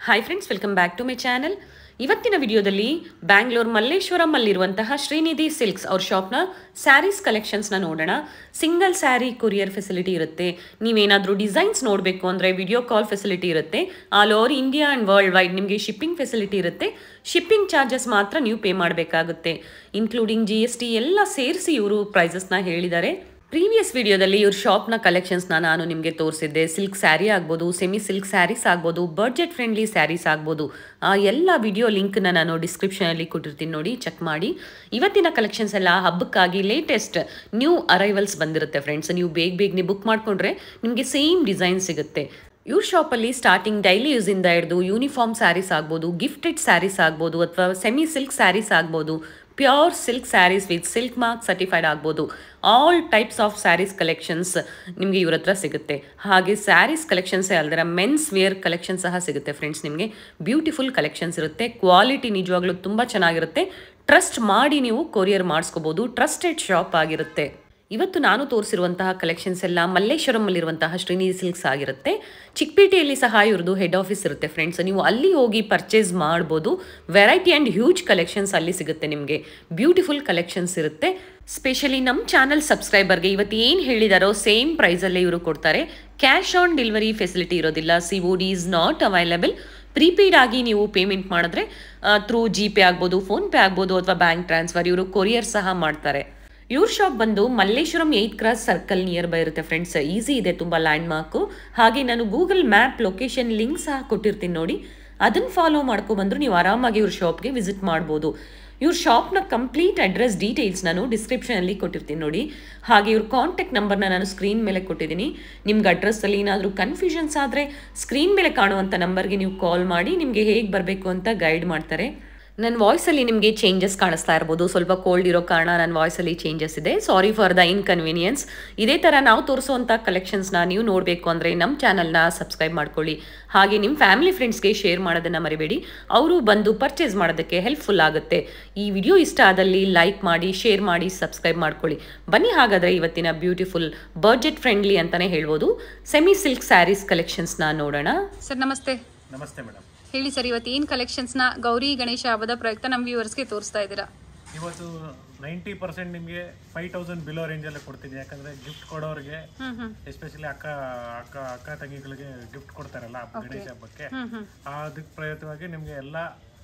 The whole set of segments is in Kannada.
Hi friends welcome back to my channel ಇವತ್ತಿನ ವಿಡಿಯೋದಲ್ಲಿ ಬ್ಯಾಂಗ್ಳೂರ್ ಮಲ್ಲೇಶ್ವರಂ ಅಲ್ಲಿರುವಂತಹ ಶ್ರೀನಿಧಿ ಸಿಲ್ಕ್ಸ್ ಅವ್ರ ಶಾಪ್ನ ಸ್ಯಾರೀಸ್ ಕಲೆಕ್ಷನ್ಸ್ನ ನೋಡೋಣ ಸಿಂಗಲ್ ಸ್ಯಾರಿ ಕೊರಿಯರ್ ಫೆಸಿಲಿಟಿ ಇರುತ್ತೆ ನೀವೇನಾದರೂ ಡಿಸೈನ್ಸ್ ನೋಡಬೇಕು ಅಂದರೆ ವಿಡಿಯೋ ಕಾಲ್ ಫೆಸಿಲಿಟಿ ಇರುತ್ತೆ all over India and world wide ನಿಮಗೆ ಶಿಪ್ಪಿಂಗ್ ಫೆಸಿಲಿಟಿ ಇರುತ್ತೆ ಶಿಪ್ಪಿಂಗ್ ಚಾರ್ಜಸ್ ಮಾತ್ರ ನೀವು ಪೇ ಮಾಡಬೇಕಾಗುತ್ತೆ ಇನ್ಕ್ಲೂಡಿಂಗ್ ಜಿ ಎಸ್ ಟಿ ಎಲ್ಲ ಸೇರಿಸಿ ಇವರು ಪ್ರೈಸಸ್ನ ಹೇಳಿದ್ದಾರೆ ಪ್ರೀವಿಯಸ್ ವಿಡಿಯೋದಲ್ಲಿ ಇವ್ರ ಶಾಪ್ನ ಕಲೆಕ್ಷನ್ಸ್ನ ನಾನು ನಿಮಗೆ ತೋರಿಸಿದ್ದೆ ಸಿಲ್ಕ್ ಸ್ಯಾರಿ ಆಗ್ಬೋದು ಸೆಮಿ ಸಿಲ್ಕ್ ಸ್ಯಾರೀಸ್ ಆಗ್ಬೋದು ಬಡ್ಜೆಟ್ ಫ್ರೆಂಡ್ಲಿ ಸ್ಯಾರೀಸ್ ಆಗ್ಬೋದು ಆ ಎಲ್ಲ ವಿಡಿಯೋ ಲಿಂಕ್ನ ನಾನು ಡಿಸ್ಕ್ರಿಪ್ಷನಲ್ಲಿ ಕೊಟ್ಟಿರ್ತೀನಿ ನೋಡಿ ಚೆಕ್ ಮಾಡಿ ಇವತ್ತಿನ ಕಲೆಕ್ಷನ್ಸ್ ಎಲ್ಲ ಹಬ್ಬಕ್ಕಾಗಿ ಲೇಟೆಸ್ಟ್ ನ್ಯೂ ಅರೈವಲ್ಸ್ ಬಂದಿರುತ್ತೆ ಫ್ರೆಂಡ್ಸ್ ನೀವು ಬೇಗ ಬೇಗನೆ ಬುಕ್ ಮಾಡಿಕೊಂಡ್ರೆ ನಿಮಗೆ ಸೇಮ್ ಡಿಸೈನ್ ಸಿಗುತ್ತೆ ಇವ್ರ ಶಾಪಲ್ಲಿ ಸ್ಟಾರ್ಟಿಂಗ್ ಡೈಲಿ ಯೂಸಿಂದ ಹಿಡಿದು ಯೂನಿಫಾರ್ಮ್ ಸ್ಯಾರೀಸ್ ಆಗ್ಬೋದು ಗಿಫ್ಟೆಡ್ ಸ್ಯಾರೀಸ್ ಆಗ್ಬೋದು ಅಥವಾ ಸೆಮಿ ಸಿಲ್ಕ್ ಸ್ಯಾರೀಸ್ ಆಗ್ಬೋದು pure silk sarees with silk mark certified ಆಗ್ಬೋದು all types of sarees collections ನಿಮಗೆ ಇವ್ರ ಹತ್ರ ಸಿಗುತ್ತೆ ಹಾಗೆ ಸ್ಯಾರೀಸ್ ಕಲೆಕ್ಷನ್ಸೇ ಅಲ್ದಿರ ಮೆನ್ಸ್ ವೇರ್ ಕಲೆಕ್ಷನ್ ಸಹ ಸಿಗುತ್ತೆ ಫ್ರೆಂಡ್ಸ್ ನಿಮಗೆ ಬ್ಯೂಟಿಫುಲ್ ಕಲೆಕ್ಷನ್ಸ್ ಇರುತ್ತೆ ಕ್ವಾಲಿಟಿ ನಿಜವಾಗ್ಲೂ ತುಂಬ ಚೆನ್ನಾಗಿರುತ್ತೆ ಟ್ರಸ್ಟ್ ಮಾಡಿ ನೀವು ಕೊರಿಯರ್ ಮಾಡಿಸ್ಕೋಬೋದು ಟ್ರಸ್ಟೆಡ್ ಶಾಪ್ ಆಗಿರುತ್ತೆ ಇವತ್ತು ನಾನು ತೋರಿಸಿರುವಂತಹ ಕಲೆಕ್ಷನ್ಸ್ ಎಲ್ಲ ಮಲ್ಲೇಶ್ವರಮಲ್ಲಿರುವಂತಹ ಶ್ರೀನಿಧಿ ಸಿಲ್ಕ್ಸ್ ಆಗಿರುತ್ತೆ ಚಿಕ್ಕಪೇಟೆಯಲ್ಲಿ ಸಹ ಇವ್ರದ್ದು ಹೆಡ್ ಆಫೀಸ್ ಇರುತ್ತೆ ಫ್ರೆಂಡ್ಸ್ ನೀವು ಅಲ್ಲಿ ಹೋಗಿ ಪರ್ಚೇಸ್ ಮಾಡ್ಬೋದು ವೆರೈಟಿ ಆ್ಯಂಡ್ ಹ್ಯೂಜ್ ಕಲೆಕ್ಷನ್ಸ್ ಅಲ್ಲಿ ಸಿಗುತ್ತೆ ನಿಮಗೆ ಬ್ಯೂಟಿಫುಲ್ ಕಲೆಕ್ಷನ್ಸ್ ಇರುತ್ತೆ ಸ್ಪೆಷಲಿ ನಮ್ಮ ಚಾನಲ್ ಸಬ್ಸ್ಕ್ರೈಬರ್ಗೆ ಇವತ್ತು ಏನು ಹೇಳಿದಾರೋ ಸೇಮ್ ಪ್ರೈಸಲ್ಲೇ ಇವರು ಕೊಡ್ತಾರೆ ಕ್ಯಾಶ್ ಆನ್ ಡೆಲಿವರಿ ಫೆಸಿಲಿಟಿ ಇರೋದಿಲ್ಲ C O D is not available prepaid ಆಗಿ ನೀವು ಪೇಮೆಂಟ್ ಮಾಡಿದ್ರೆ ಥ್ರೂ ಜಿ ಪೇ ಆಗ್ಬೋದು ಫೋನ್ಪೇ ಆಗ್ಬೋದು ಅಥವಾ ಬ್ಯಾಂಕ್ ಟ್ರಾನ್ಸ್ಫರ್ ಇವರು ಕೊರಿಯರ್ ಸಹ ಮಾಡ್ತಾರೆ ಇವ್ರ ಶಾಪ್ ಬಂದು Malleshwaram eighth cross circle near by ಇರುತ್ತೆ ಫ್ರೆಂಡ್ಸ್ ಈಸಿ ಇದೆ ತುಂಬ ಲ್ಯಾಂಡ್ ಮಾರ್ಕು ಹಾಗೆ ನಾನು ಗೂಗಲ್ ಮ್ಯಾಪ್ ಲೊಕೇಶನ್ ಲಿಂಕ್ ಸಹ ಕೊಟ್ಟಿರ್ತೀನಿ ನೋಡಿ ಅದನ್ನು ಫಾಲೋ ಮಾಡ್ಕೊಬಂದ್ರು ನೀವು ಆರಾಮಾಗಿ ಇವ್ರ ಶಾಪ್ಗೆ ವಿಸಿಟ್ ಮಾಡ್ಬೋದು ಇವ್ರ ಶಾಪ್ನ ಕಂಪ್ಲೀಟ್ ಅಡ್ರೆಸ್ ಡೀಟೇಲ್ಸ್ ನಾನು ಡಿಸ್ಕ್ರಿಪ್ಷನಲ್ಲಿ ಕೊಟ್ಟಿರ್ತೀನಿ ನೋಡಿ ಹಾಗೆ ಇವ್ರ ಕಾಂಟ್ಯಾಕ್ಟ್ ನಂಬರ್ನ ನಾನು ಸ್ಕ್ರೀನ್ ಮೇಲೆ ಕೊಟ್ಟಿದ್ದೀನಿ ನಿಮ್ಗೆ ಅಡ್ರೆಸ್ಸಲ್ಲಿ ಏನಾದರೂ ಕನ್ಫ್ಯೂಷನ್ಸ್ ಆದರೆ ಸ್ಕ್ರೀನ್ ಮೇಲೆ ಕಾಣುವಂಥ ನಂಬರ್ಗೆ ನೀವು ಕಾಲ್ ಮಾಡಿ ನಿಮಗೆ ಹೇಗೆ ಬರಬೇಕು ಅಂತ ಗೈಡ್ ಮಾಡ್ತಾರೆ ನನ್ನ ವಾಯ್ಸಲ್ಲಿ ನಿಮಗೆ ಚೇಂಜಸ್ ಕಾಣಿಸ್ತಾ ಇರ್ಬೋದು ಸ್ವಲ್ಪ ಕೋಲ್ಡ್ ಇರೋ ಕಾರಣ ನನ್ನ ವಾಯ್ಸಲ್ಲಿ ಚೇಂಜಸ್ ಇದೆ ಸಾರಿ ಫಾರ್ ದ ಇನ್ಕನ್ವೀನಿಯನ್ಸ್ ಇದೇ ಥರ ನಾವು ತೋರಿಸುವಂಥ ಕಲೆಕ್ಷನ್ಸ್ನ ನೀವು ನೋಡಬೇಕು ಅಂದರೆ ನಮ್ಮ ಚಾನಲ್ನ ಸಬ್ಸ್ಕ್ರೈಬ್ ಮಾಡ್ಕೊಳ್ಳಿ ಹಾಗೆ ನಿಮ್ಮ ಫ್ಯಾಮಿಲಿ ಫ್ರೆಂಡ್ಸ್ಗೆ ಶೇರ್ ಮಾಡೋದನ್ನು ಮರಿಬೇಡಿ ಅವರು ಬಂದು ಪರ್ಚೇಸ್ ಮಾಡೋದಕ್ಕೆ ಹೆಲ್ಪ್ಫುಲ್ ಆಗುತ್ತೆ ಈ ವಿಡಿಯೋ ಇಷ್ಟ ಆದಲ್ಲಿ ಲೈಕ್ ಮಾಡಿ ಶೇರ್ ಮಾಡಿ ಸಬ್ಸ್ಕ್ರೈಬ್ ಮಾಡ್ಕೊಳ್ಳಿ ಬನ್ನಿ ಹಾಗಾದರೆ ಇವತ್ತಿನ ಬ್ಯೂಟಿಫುಲ್ ಬಡ್ಜೆಟ್ ಫ್ರೆಂಡ್ಲಿ ಅಂತಲೇ ಹೇಳ್ಬೋದು ಸೆಮಿ ಸಿಲ್ಕ್ ಸ್ಯಾರೀಸ್ ಕಲೆಕ್ಷನ್ಸ್ನ ನೋಡೋಣ ಸರ್ ನಮಸ್ತೆ ನಮಸ್ತೆ ಮೇಡಮ್ ಹೇಳಿ ಸರ್ ಇವತ್ತು ಏನು ಕಲೆಕ್ಷನ್ಸ್ನ ಗೌರಿ ಗಣೇಶ ಹಬ್ಬದ ಪ್ರಯುಕ್ತ ನಮ್ಮ ವ್ಯೂವರ್ಸ್ಗೆ ತೋರಿಸ್ತಾ ಇದ್ದೀರಾ ಇವತ್ತು ನೈಂಟಿ ಪರ್ಸೆಂಟ್ ನಿಮಗೆ ಫೈವ್ ತೌಸಂಡ್ ಬಿಲೋ ರೇಂಜಲ್ಲೇ ಕೊಡ್ತೀನಿ ಯಾಕಂದ್ರೆ ಗಿಫ್ಟ್ ಕೊಡೋರಿಗೆ ಎಸ್ಪೆಷಲಿ ಅಕ್ಕ ಅಕ್ಕ ಅಕ್ಕ ತಂಗಿಗಳಿಗೆ ಗಿಫ್ಟ್ ಕೊಡ್ತಾರಲ್ಲ ಹಬ್ಬ- ಗಣೇಶ ಹಬ್ಬಕ್ಕೆ ಅದಕ್ಕೆ ಪ್ರಯುಕ್ತವಾಗಿ ನಿಮಗೆ ಎಲ್ಲ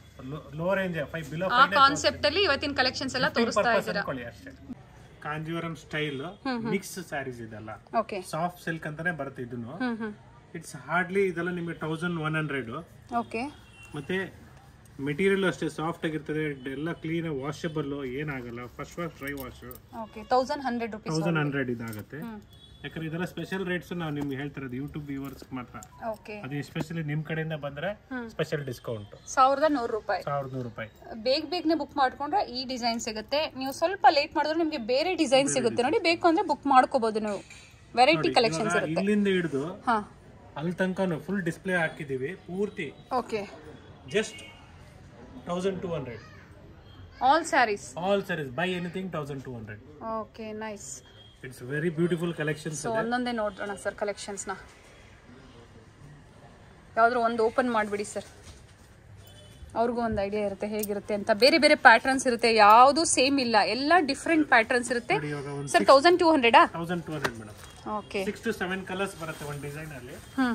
ಲೋ ರೇಂಜ್ ಫೈವ್ ಬಿಲೋ ಆ ಕಾನ್ಸೆಪ್ಟ್ ಅಲ್ಲಿ ಇವತ್ತಿನ ಕಲೆಕ್ಷನ್ಸ್ ಎಲ್ಲ ತೋರಿಸ್ತಾ ಇದ್ದೀರಾ ಅನ್ಕೊಳ್ಳಿ ಅಷ್ಟೇ ಕಾಂಜೀವರಂ ಸ್ಟೈಲ್ ಮಿಕ್ಸ್ ಸ್ಯಾರೀಸ್ ಇದೆಲ್ಲ ಓಕೆ ಸಾಫ್ಟ್ ಸಿಲ್ಕ್ ಅಂತಾನೆ ಬರುತ್ತೆ ಇದನ್ನು ಇಟ್ಸ್ ಹಾರ್ಡ್ಲಿ ಇದೆಲ್ಲ ನಿಮಗೆ ತೌಸಂಡ್ ಒನ್ ಹಂಡ್ರೆಡ್ ಓಕೆ ಮತ್ತೆ ಮೆಟೀರಿಯಲ್ ಅಷ್ಟೇ ಸಾಫ್ಟ್ ಆಗಿರ್ತದೆ ಎಲ್ಲ ಕ್ಲೀನ್ ವಾಷಬಲ್ ಏನಾಗಲ್ಲ first wash dry wash okay thousand hundred rupees thousand hundred ಇದಾಗುತ್ತೆ ಯಾಕಂದ್ರೆ ಇದೆಲ್ಲ ಸ್ಪೆಷಲ್ ರೇಟ್ಸ್ ನಾವು ನಿಮ್ಗೆ ಹೇಳ್ತಿರೋದು ಯೂಟ್ಯೂಬ್ ವ್ಯೂವರ್ಸ್ ಮಾತ್ರ ಓಕೆ ಅದು ಎಸ್ಪೆಷಲಿ ನಿಮ್ ಕಡೆಯಿಂದ ಬಂದ್ರೆ ಸ್ಪೆಷಲ್ ಡಿಸ್ಕೌಂಟ್ ಸಾವಿರದ ನೂರು ರೂಪಾಯಿ ಸಾವಿರದ ನೂರು ರೂಪಾಯಿ ಬೇಗ ಬೇಗನೆ ಬುಕ್ ಮಾಡ್ಕೊಂಡ್ರೆ ಈ ಡಿಸೈನ್ ಸಿಗುತ್ತೆ ನೀವು ಸ್ವಲ್ಪ ಲೇಟ್ ಮಾಡಿದ್ರೆ ನಿಮಗೆ ಬೇರೆ ಡಿಸೈನ್ ಸಿಗುತ್ತೆ ನೋಡಿ ಬೇಕು ಅಂದ್ರೆ ಬುಕ್ ಮಾಡ್ಕೋಬಹುದು ನೀವು ವೆರೈಟಿ ಕಲೆಕ್ಷನ್ಸ್ ಇವಾಗ ಇರುತ್ತೆ ಇಲ್ಲಿಂದ ಹಿಡಿದು ಹಾ ಅಲ್ಲಿ ತನಕ ಫುಲ್ ಡಿಸ್ಪ್ಲೇ ಹಾಕಿದೀವಿ ಪೂರ್ತಿ okay just thousand two hundred all saris all saris buy anything thousand two hundred okay nice it's very beautiful collections so ಒಂದೊಂದೇ ನೋಡೋಣ ಸರ್ ಕಲೆಕ್ಷನ್ಸ್ನ ಯಾವ್ದಾದ್ರು ಒಂದು ಓಪನ್ ಮಾಡಿಬಿಡಿ ಸರ್ ಅವ್ರಿಗೂ ಒಂದು ಐಡಿಯಾ ಇರುತ್ತೆ ಹೇಗಿರುತ್ತೆ ಅಂತ ಬೇರೆ ಬೇರೆ ಪ್ಯಾಟರ್ನ್ಸ್ ಇರುತ್ತೆ ಯಾವುದು ಸೇಮ್ ಇಲ್ಲ ಎಲ್ಲ ಡಿಫ್ರೆಂಟ್ ಪ್ಯಾಟರ್ನ್ಸ್ ಇರುತ್ತೆ ಇವಾಗ ಒಂದು ಸರ್ ತೌಸಂಡ್ ಟೂ ಹಂಡ್ರೆಡಾ thousand two hundred madam okay six to seven colours ಬರುತ್ತೆ ಒಂದು ಡಿಸೈನ್ ಅಲ್ಲಿ ಹ್ಮ್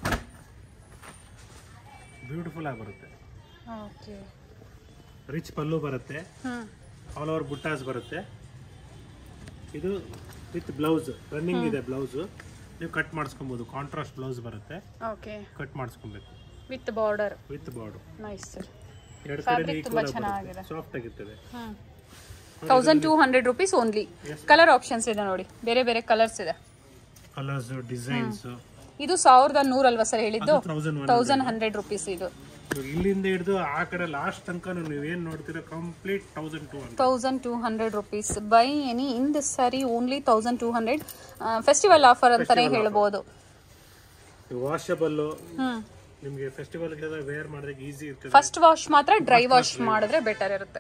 ಬ್ಯೂಟಿಫುಲ್ ಆಗಿ ಬರುತ್ತೆ ಓಕೆ ರಿಚ್ ಪಲ್ಲು ಬರುತ್ತೆ ಹ್ಮ್ ಆಲ್ ಓವರ್ ಬುಟ್ಟಾಸ್ ಬರುತ್ತೆ ಇದು ವಿತ್ ಬ್ಲೌಸ್ ರನ್ನಿಂಗ್ ಇದೆ ಬ್ಲೌಸ್ ನೀವು ಕಟ್ ಮಾಡಿಸ್ಕೊಬೋದು ಕಾಂಟ್ರಾಸ್ಟ್ ಬ್ಲೌಸ್ ಬರುತ್ತೆ ಓಕೆ ಕಟ್ ಮಾಡಿಸ್ಕೊಬೇಕು with border with border nice sir ಎರಡು Fabric ಕಡೆ ತುಂಬಾ ಈಕ್ವಲ್ ಚೆನ್ನಾಗಿದೆ. ಸಾಫ್ಟ್ ಆಗಿರ್ತದೆ hmm thousand two hundred rupees only colour options ಇದೆ ನೋಡಿ ಬೇರೆ ಬೇರೆ ಕಲರ್ಸ್ ಇದೆ ಕಲರ್ಸ್ ಡಿಸೈನ್ಸ್ ಇದು ಸಾವಿರದ ನೂರಲ್ವಾ ಸರ್ ಹೇಳಿದ್ದು thousand one thousand hundred rupees ಇದು ಇಲ್ಲಿಂದ ಹಿಡಿದು ಆ ಕಡೆ ಲಾಸ್ಟ್ ತನಕ ನೀವೇನ್ ನೋಡ್ತೀರಾ complete thousand two hundred thousand two hundred rupees buy any in this sari only thousand two hundred festival offer ಅಂತಾನೆ ಹೇಳ್ಬೋದು ವಾಷಬಲ್ ಹ್ಮ್ ನಿಮಗೆ ಫೆಸ್ಟಿವಲ್ ವೇರ್ ಮಾಡೋದಕ್ಕೆ ಈಸಿ ಇರ್ತದೆ ಫಸ್ಟ್ ವಾಶ್ ಮಾತ್ರ ಡ್ರೈ ವಾಶ್ ಮಾಡಿದ್ರೆ ಬೆಟರ್ ಇರುತ್ತೆ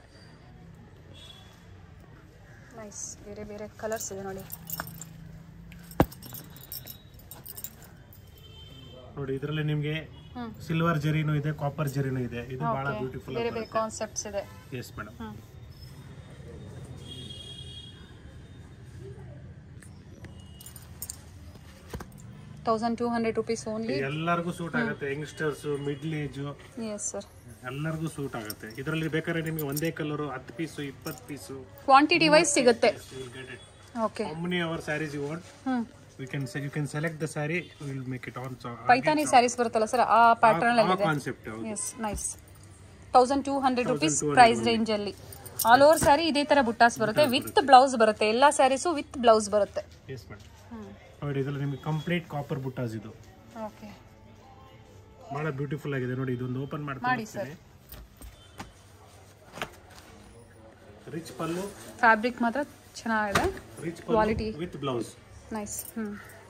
ನೈಸ್ ಬೇರೆ ಬೇರೆ ಕಲರ್ಸ್ ಇದೆ ನೋಡಿ ನೋಡಿ ಇದರಲ್ಲಿ ನಿಮಗೆ ಸಿಲ್ವರ್ ಜರಿನೂ ಇದೆ ಕಾಪರ್ ಜರಿನೂ ಇದೆ ಇದು ಬಹಳ Okay. ಬ್ಯೂಟಿಫುಲ್ ಬೇರೆ ಬೇರೆ ಕಾನ್ಸೆಪ್ಟ್ಸ್ ಇದೆ yes madam hmm. Thousand two hundred rupees only ಎಲ್ಲರಿಗೂ ಸೂಟ್ ಆಗುತ್ತೆ youngsters middle age yes sir ಎಲ್ಲರಿಗೂ ಸೂಟ್ ಆಗುತ್ತೆ ಇದರಲ್ಲಿ ಬೇಕಾದ್ರೆ ನಿಮಗೆ ಒಂದೇ ಕಲರ್ ಹತ್ತು ಪೀಸು ಇಪ್ಪತ್ತು ಪೀಸು ಕ್ವಾಂಟಿಟಿ ವೈಸ್ ಸಿಗುತ್ತೆ get it okay how many our saris you want hmm we can you can select the sari will make it on Paithani saris ಬರುತ್ತಲ್ಲ ಸರ್ ಆ ಪ್ಯಾಟರ್ನ್ ಅಲ್ಲಿ ಇದೆ concept yes nice thousand two hundred rupees price range ಅಲ್ಲಿ ಆಲ್ ಓವರ್ ಸ್ಯಾರಿ ಇದೇ ತರ ಬುಟ್ಟಾಸ್ ಬರುತ್ತೆ ವಿತ್ ಬ್ಲೌಸ್ ಬರುತ್ತೆ ಎಲ್ಲಾ ಸ್ಯಾರೀಸು ವಿತ್ ಬ್ಲೌಸ್ ಬರುತ್ತೆ ಎಸ್ ಮೇಡಮ್ ನೋಡಿ ಇದರಲ್ಲಿ ನಿಮಗೆ ಕಂಪ್ಲೀಟ್ ಕಾಪರ್ ಬುಟ್ಟಾಸ್ ಇದು ಓಕೆ ಬಹಳ ಬ್ಯೂಟಿಫುಲ್ ಆಗಿದೆ ನೋಡಿ ಇದೊಂದು ಓಪನ್ ಮಾಡಿ ಮಾಡ್ತೀನಿ ರಿಚ್ ಪಲ್ಲು ಫ್ಯಾಬ್ರಿಕ್ ಮಾತ್ರ ಚೆನ್ನಾಗಿದೆ rich Quality. Pallu with blouse nice ಹ್ಞೂ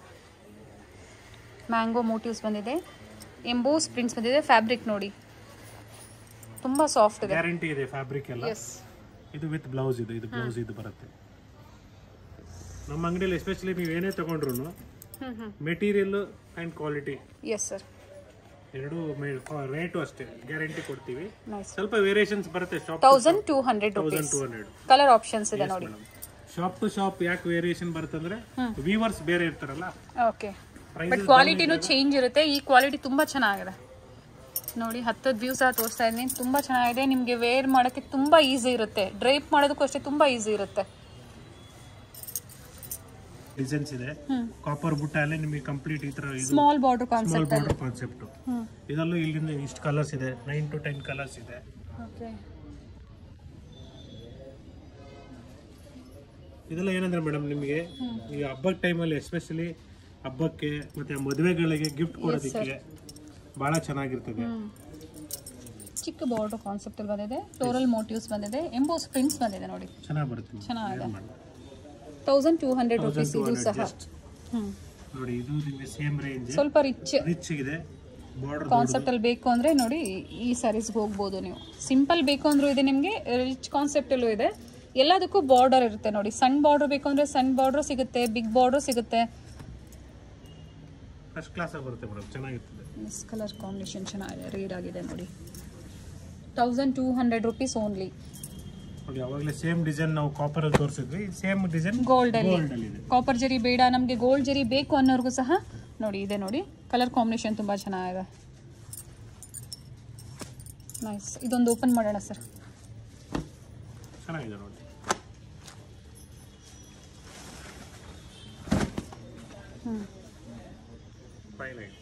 ಮ್ಯಾಂಗೋ ಮೋಟಿವ್ಸ್ ಬಂದಿದೆ ಎಂಬೋಸ್ ಪ್ರಿಂಟ್ಸ್ ಬಂದಿದೆ ಫ್ಯಾಬ್ರಿಕ್ ನೋಡಿ ತುಂಬ ಸಾಫ್ಟ್ ಇದೆ ಗ್ಯಾರಂಟಿ ಇದೆ ಫ್ಯಾಬ್ರಿಕ್ ಎಲ್ಲ ಎಸ್ ಇದು ವಿತ್ ಬ್ಲೌಸ್ ಇದು ಇದು ಬ್ಲೌಸ್ ಇದು ಬರುತ್ತೆ ನಮ್ಮ ಅಂಗಡಿಯಲ್ಲಿ ಎಸ್ಪೆಷಲಿ ನೀವು ಏನೇ ತಗೊಂಡ್ರು ಹ್ಞೂ ಹ್ಞೂ material and quality yes sir ಎರಡು ರೇಟು ಅಷ್ಟೇ ಗ್ಯಾರಂಟಿ ಕೊಡ್ತೀವಿ ನೈಸ್ ಸ್ವಲ್ಪ ವೇರಿಯೇಷನ್ಸ್ ಬರುತ್ತೆ shop thousand two hundred thousand rupees two hundred colour options ಇದೆ ನೋಡಿ ಶಾಪ್ ಟು ಶಾಪ್ ಯಾಕೆ ವೇರಿಯೇಷನ್ ಬರುತ್ತಂದ್ರೆ ವೀವರ್ಸ್ ಬೇರೆ ಇರ್ತಾರಲ್ಲ ಓಕೆ ಬಟ್ ಕ್ವಾಲಿಟಿನೂ ಚೇಂಜ್ ಇರುತ್ತೆ ಈ ಕ್ವಾಲಿಟಿ ತುಂಬ ಚೆನ್ನಾಗಿದೆ ನೋಡಿ ಹತ್ತತ್ತು ವ್ಯೂ ಸಹ ತೋರಿಸ್ತಾ ಇದ್ದೀನಿ ತುಂಬ ಚೆನ್ನಾಗಿದೆ ನಿಮಗೆ ವೇರ್ ಮಾಡೋಕ್ಕೆ ತುಂಬ ಈಸಿ ಇರುತ್ತೆ ಡ್ರೈಪ್ ಮಾಡೋದಕ್ಕೂ ಅಷ್ಟೇ ತುಂಬ ಈಸಿ ಇರುತ್ತೆ ಡಿಸೈನ್ಸ್ ಇದೆ ಕಾಪರ್ ಬುಟ್ಟ ಅಲ್ಲಿ ನಿಮಗೆ ಕಂಪ್ಲೀಟ್ ಈ ತರ ಇದು small border small concept border concept ಇದರಲ್ಲೂ ಇಲ್ಲಿಂದ ಇಷ್ಟು ಕಲರ್ಸ್ ಇದೆ ನೈನ್ ಟು ಟೆನ್ ಕಲರ್ಸ್ ಇದೆ ಓಕೆ ಇದೆಲ್ಲ ಏನಂದ್ರೆ ಮೇಡಮ್ ನಿಮಗೆ ಈ ಹಬ್ಬದ ಟೈಮಲ್ಲಿ ಎಸ್ಪೆಷಲಿ ಹಬ್ಬಕ್ಕೆ ಮತ್ತೆ ಮದುವೆಗಳಿಗೆ ಗಿಫ್ಟ್ ಕೊಡೋದಕ್ಕೆ ಬಹಳ ಚೆನ್ನಾಗಿರ್ತದೆ ಚಿಕ್ಕ ಬಾರ್ಡರ್ ಕಾನ್ಸೆಪ್ಟ್ ಅಲ್ಲಿ ಬಂದಿದೆ ಫ್ಲೋರಲ್ ಮೋಟಿವ್ಸ್ ಬಂದಿದೆ ಎಂಬೋಸ್ ಪ್ರಿಂಟ್ಸ್ ಬಂದಿದೆ ನೋಡಿ ಚೆನ್ನಾಗಿ ಬರುತ್ತೆ ಚೆನ್ನಾಗಿದೆ ತೌಸಂಡ್ ಟೂ ಹಂಡ್ರೆಡ್ ರುಪೀಸ್ ಇದು ಸಹ ಹ್ಮ್ ನೋಡಿ ಇದು ನಿಮಗೆ ಸೇಮ್ ರೇಂಜ್ ಸ್ವಲ್ಪ ರಿಚ್ ರಿಚ್ ಇದೆ ಬಾರ್ಡರ್ ಕಾನ್ಸೆಪ್ಟ್ ಅಲ್ಲಿ ಬೇಕು ಅಂದ್ರೆ ನೋಡಿ ಈ ಸ್ಯಾರೀಸ್ಗೆ ಹೋಗ್ಬೋದು ನೀವು ಸಿಂಪಲ್ ಬೇಕು ಅಂದ್ರೂ ಇದೆ ನಿಮಗೆ ರಿಚ್ ಕಾನ್ಸೆಪ್ಟ್ ಅಲ್ಲೂ ಇದೆ ಎಲ್ಲದಕ್ಕೂ ಬಾರ್ಡರ್ ಇರುತ್ತೆ ನೋಡಿ ಸಣ್ಣ ಬಾರ್ಡರ್ ಬೇಕು ಅಂದ್ರೆ ಸಣ್ಣ ಬಾರ್ಡರ್ ಸಿಗುತ್ತೆ ಬಿಗ್ ಬಾರ್ಡರ್ ಸಿಗುತ್ತೆ ಫಸ್ಟ್ ಕ್ಲಾಸ್ ಬರುತ್ತೆ ಮೇಡಮ್ ಚೆನ್ನಾಗಿರ್ತದೆ ಮಿಸ್ ಕಲರ್ ಕಾಂಬಿನೇಷನ್ ಚೆನ್ನಾಗಿದೆ ರೀಡ್ ಆಗಿದೆ ನೋಡಿ thousand two hundred rupees only ನೋಡಿ ಅವಾಗಲೇ ಸೇಮ್ ಡಿಸೈನ್ ನಾವು ಕಾಪರ್ ಅಲ್ಲಿ ತೋರಿಸಿದ್ವಿ ಸೇಮ್ ಡಿಸೈನ್ ಗೋಲ್ಡ್ ಅಲ್ಲಿ ಗೋಲ್ಡ್ ಅಲ್ಲಿ ಇದೆ ಕಾಪರ್ ಜರಿ ಬೇಡ ನಮಗೆ ಗೋಲ್ಡ್ ಜರಿ ಬೇಕು ಅನ್ನೋರ್ಗೂ ಸಹ ನೋಡಿ ಇದೆ ನೋಡಿ ಕಲರ್ ಕಾಂಬಿನೇಷನ್ ತುಂಬ ಚೆನ್ನಾಗಿದೆ ನೈಸ್ ಇದೊಂದು ಓಪನ್ ಮಾಡೋಣ ಸರ್ ಚೆನ್ನಾಗಿದೆ ನೋಡಿ ಹ್ಞೂ ಫೈವ್ ನೈನ್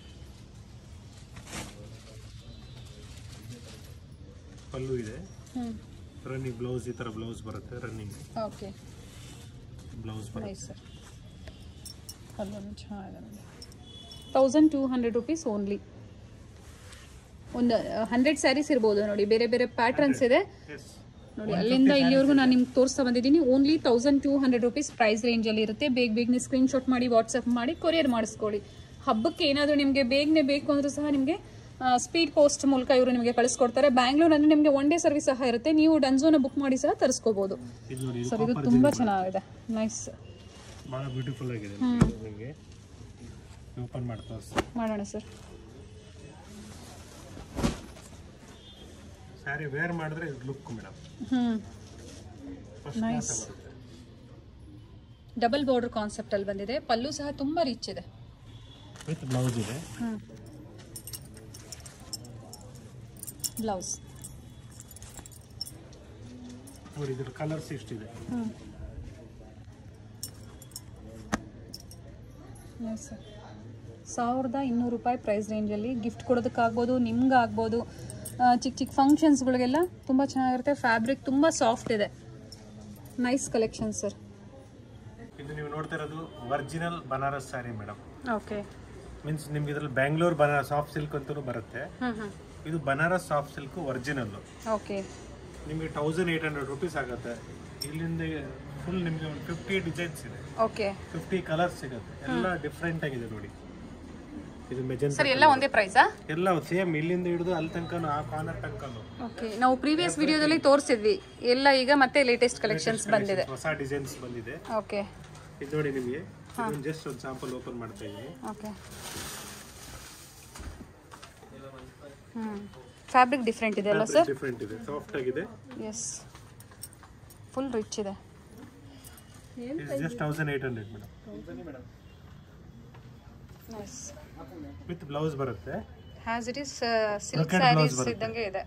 ಪಲ್ಲು ಇದೆ ಹ್ಞೂ ರನ್ನಿಂಗ್ ಬ್ಲೌಸ್ ಈ ಥರ ಬ್ಲೌಸ್ ಬರುತ್ತೆ ರನ್ನಿಂಗ್ ಓಕೆ ಬ್ಲೌಸ್ ಬರುತ್ತೆ ನೈಸ್ ಸರ್ ಅಲ್ಲೊಂದು ಚೆನ್ನಾಗಿದೆ ನೋಡಿ thousand two hundred rupees only ಒಂದು ಹಂಡ್ರೆಡ್ ಸ್ಯಾರೀಸ್ ಇರ್ಬೋದು ನೋಡಿ ಬೇರೆ ಬೇರೆ ಪ್ಯಾಟರ್ನ್ಸ್ ಇದೆ ಎಸ್ ನೋಡಿ ಅಲ್ಲಿಂದ ಇಲ್ಲಿವರೆಗೂ ನಾನು ನಿಮ್ಗೆ ತೋರಿಸ್ತಾ ಬಂದಿದ್ದೀನಿ only thousand two hundred rupees price ರೇಂಜಲ್ಲಿ ಇರುತ್ತೆ ಬೇಗ ಬೇಗನೆ ಸ್ಕ್ರೀನ್ಶಾಟ್ ಮಾಡಿ ವಾಟ್ಸಪ್ ಮಾಡಿ ಕೊರಿಯರ್ ಮಾಡಿಸ್ಕೊಳ್ಳಿ ಹಬ್ಬಕ್ಕೆ ಏನಾದರೂ ನಿಮಗೆ ಬೇಗನೆ ಬೇಕು ಅಂದರೂ ಸಹ ನಿಮಗೆ ಸ್ಪೀಡ್ ಪೋಸ್ಟ್ ಮೂಲಕ ಇವರು ನಿಮಗೆ ಕಳಿಸ್ಕೊಡ್ತಾರೆ ಬ್ಯಾಂಗ್ಳೂರಲ್ಲಿ ನಿಮಗೆ ಒನ್ ಡೇ ಸರ್ವಿಸ್ ಸಹ ಇರುತ್ತೆ ನೀವು ಡನ್ಝೋನ ಬುಕ್ ಮಾಡಿ ಸಹ ತರಿಸ್ಕೋಬೋದು ಇದು ನೋಡಿ ಇದು ಸರ್ ಇದು ತುಂಬ ಚೆನ್ನಾಗಿದೆ ನೈಸ್ ಭಾಳ ಬ್ಯೂಟಿಫುಲ್ ಆಗಿದೆ ನಿಮಗೆ ಓಪನ್ ಮಾಡಿ ತೋರಿಸಿ ಮಾಡೋಣ ಸರ್ ಸ್ಯಾರಿ ವೇರ್ ಮಾಡಿದ್ರೆ ಇದು ಲುಕ್ ಮೇಡಮ್ ಹ್ಞೂ ಫಸ್ಟ್ Nice. ಕ್ಲಾಸ್ ಬರುತ್ತೆ ಡಬಲ್ ಬಾರ್ಡರ್ ಕಾನ್ಸೆಪ್ಟಲ್ಲಿ ಬಂದಿದೆ ಪಲ್ಲು ಸಹ ತುಂಬ ರಿಚ್ ಇದೆ ವಿತ್ ಬ್ಲೌಸ್ ಇದೆ ಹ್ಞೂ ಬ್ಲೌಸ್ ನೋಡಿ ಇದ್ರ ಕಲರ್ಸ್ ಇಷ್ಟಿದೆ ಹ್ಞೂ ಎಸ್ ಸರ್ ಸಾವಿರದ ಇನ್ನೂರು ರೂಪಾಯಿ ಪ್ರೈಸ್ ರೇಂಜಲ್ಲಿ ಗಿಫ್ಟ್ ಕೊಡೋದಕ್ಕಾಗ್ಬೋದು ನಿಮ್ಗೆ ಆಗ್ಬೋದು ಆ, ಚಿಕ್ಕ ಚಿಕ್ಕ ಫಂಕ್ಷನ್ಸ್ಗಳಿಗೆಲ್ಲ ತುಂಬ ಚೆನ್ನಾಗಿರುತ್ತೆ ಫ್ಯಾಬ್ರಿಕ್ ತುಂಬ ಸಾಫ್ಟ್ ಇದೆ ನೈಸ್ ಕಲೆಕ್ಷನ್ ಸರ್ ಇದು ನೀವು ನೋಡ್ತಾ ಇರೋದು original Banaras sari madam okay means ನಿಮ್ಗೆ ಇದ್ರಲ್ಲಿ ಬ್ಯಾಂಗ್ಳೂರ್ ಬನಾರಸ್ ಸಾಫ್ಟ್ ಸಿಲ್ಕ್ ಅಂತಲೂ ಬರುತ್ತೆ ಹ್ಞೂ ಹ್ಞೂ ಇದು Banaras soft silk original okay ನಿಮಗೆ ತೌಸಂಡ್ ಏಯ್ಟ್ ಹಂಡ್ರೆಡ್ ರುಪೀಸ್ ಆಗುತ್ತೆ ಇಲ್ಲಿಂದ ಫುಲ್ ನಿಮಗೆ ಒಂದು ಫಿಫ್ಟಿ ಡಿಸೈನ್ಸ್ ಇದೆ ಓಕೆ ಫಿಫ್ಟಿ ಕಲರ್ಸ್ ಸಿಗುತ್ತೆ ಎಲ್ಲ ಡಿಫ್ರೆಂಟ್ ಆಗಿದೆ ನೋಡಿ ಇದು ಮೆಜೆಂಟ್ ಸರ್ ಎಲ್ಲ ಒಂದೇ ಪ್ರೈಸಾ ಎಲ್ಲ ಸೇಮ್ ಇಲ್ಲಿಂದ ಹಿಡಿದು ಅಲ್ಲಿ ತನಕನು ಆ ಕಾರ್ನರ್ ತನಕನು ಓಕೆ ನಾವು ಪ್ರೀವಿಯಸ್ ವಿಡಿಯೋದಲ್ಲಿ ತೋರಿಸಿದ್ವಿ ಎಲ್ಲ ಈಗ ಮತ್ತೆ ಲೇಟೆಸ್ಟ್ ಕಲೆಕ್ಷನ್ಸ್ ಬಂದಿದೆ ಹೊಸ ಡಿಸೈನ್ಸ್ ಬಂದಿದೆ ಓಕೆ ಇದು ನೋಡಿ ನಿಮಗೆ ಜಸ್ಟ್ ಒಂದು ಸ್ಯಾಂಪಲ್ ಓಪನ್ ಮಾಡ್ತಾ ಇದ್ದೀನಿ ಓಕೆ ಹ್ಞೂ ಫ್ಯಾಬ್ರಿಕ್ ಡಿಫ್ರೆಂಟ್ ಇದೆ ಅಲ್ಲ ಸರ್ ಡಿಫ್ರೆಂಟ್ ಇದೆ ಸಾಫ್ಟ್ ಆಗಿದೆ ಎಸ್ ಫುಲ್ ರಿಚ್ ಇದೆ just thousand eight hundred madam nice with blouse ಬರುತ್ತೆ has it is silk Brocade blouse saris ಬರುತ್ತೆ. ಇದ್ದಂಗೆ ಇದೆ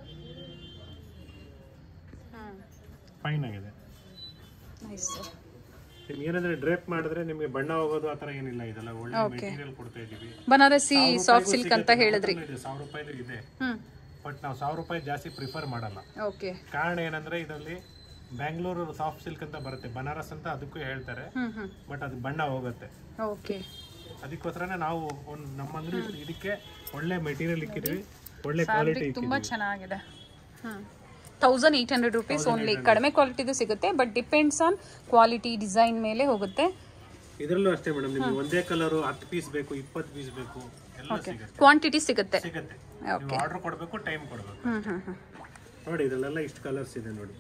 ಫೈನ್ ಆಗಿದೆ ನೈಸ್ ನಿಮ್ಗೆ ಏನಂದ್ರೆ ಡ್ರೇಪ್ ಮಾಡಿದ್ರೆ ನಿಮಗೆ ಬಣ್ಣ ಹೋಗೋದು ಆ ಥರ ಏನಿಲ್ಲ ಇದೆಲ್ಲ ಒಳ್ಳೆ Okay. ಮೆಟೀರಿಯಲ್ ಕೊಡ್ತಾ ಇದೀವಿ ಬನಾರಸಿ ಸಾವಿರ ಸಾಫ್ಟ್ ರೂಪಾಯಿಗೂ ಸಿಲ್ಕ್ ಅಂತ ಸಿಗುತ್ತೆ, ಹೇಳಿದ್ರಿ ಇದೆ, ಸಾವಿರ ರೂಪಾಯಿದು ಇದೆ ಹ್ಮ್ ಬಟ್ ನಾವು ಸಾವಿರ ರೂಪಾಯಿ ಜಾಸ್ತಿ ಪ್ರಿಫರ್ ಮಾಡಲ್ಲ ಓಕೆ ಕಾರಣ ಏನಂದ್ರೆ ಇದರಲ್ಲಿ ಬ್ಯಾಂಗ್ಳೂರು ಸಾಫ್ಟ್ ಸಿಲ್ಕ್ ಅಂತ ಬರುತ್ತೆ ಬನಾರಸ್ ಅಂತ ಅದಕ್ಕೂ ಹೇಳ್ತಾರೆ ಹ್ಮ್ ಹ್ಮ್ ಬಟ್ ಅದು ಬಣ್ಣ ಹೋಗುತ್ತೆ ಓಕೆ ಅದಕ್ಕೋಸ್ಕರನೇ ನಾವು ಒಂದು ನಮ್ಮ ಅಂಗಡಿ ಇದಕ್ಕೆ ಒಳ್ಳೆ ಮೆಟೀರಿಯಲ್ ಇಕ್ಕಿದ್ವಿ ಒಳ್ಳೆ ಕ್ವಾಲಿಟಿ ಫ್ಯಾಬ್ರಿಕ್ ತುಂಬಾ ಚೆನ್ನಾಗಿದೆ hmm thousand eight hundred rupees only ಕಡಿಮೆ ಕ್ವಾಲಿಟಿದು ಸಿಗುತ್ತೆ but depends on quality design ಮೇಲೆ ಹೋಗುತ್ತೆ ಇದರಲ್ಲೂ ಅಷ್ಟೇ ಮೇಡಮ್ ನಿಮ್ಗೆ ಒಂದೇ ಕಲರು ಹತ್ತು ಪೀಸ್ ಬೇಕು ಇಪ್ಪತ್ತು ಪೀಸ್ ಬೇಕು ಎಲ್ಲ ಸಿಗುತ್ತೆ ಕ್ವಾಂಟಿಟಿ ಸಿಗುತ್ತೆ ಸಿಗುತ್ತೆ ನೀವು ಆರ್ಡರ್ ಕೊಡಬೇಕು ಟೈಮ್ ಕೊಡಬೇಕು ಹ್ಮ್ ಹ್ಮ್ ಹ್ಮ್ ನೋಡಿ ಇದರಲ್ಲೆಲ್ಲ ಇಷ್ಟು ಕಲರ್ಸ್ ಇದೆ ನೋಡಿ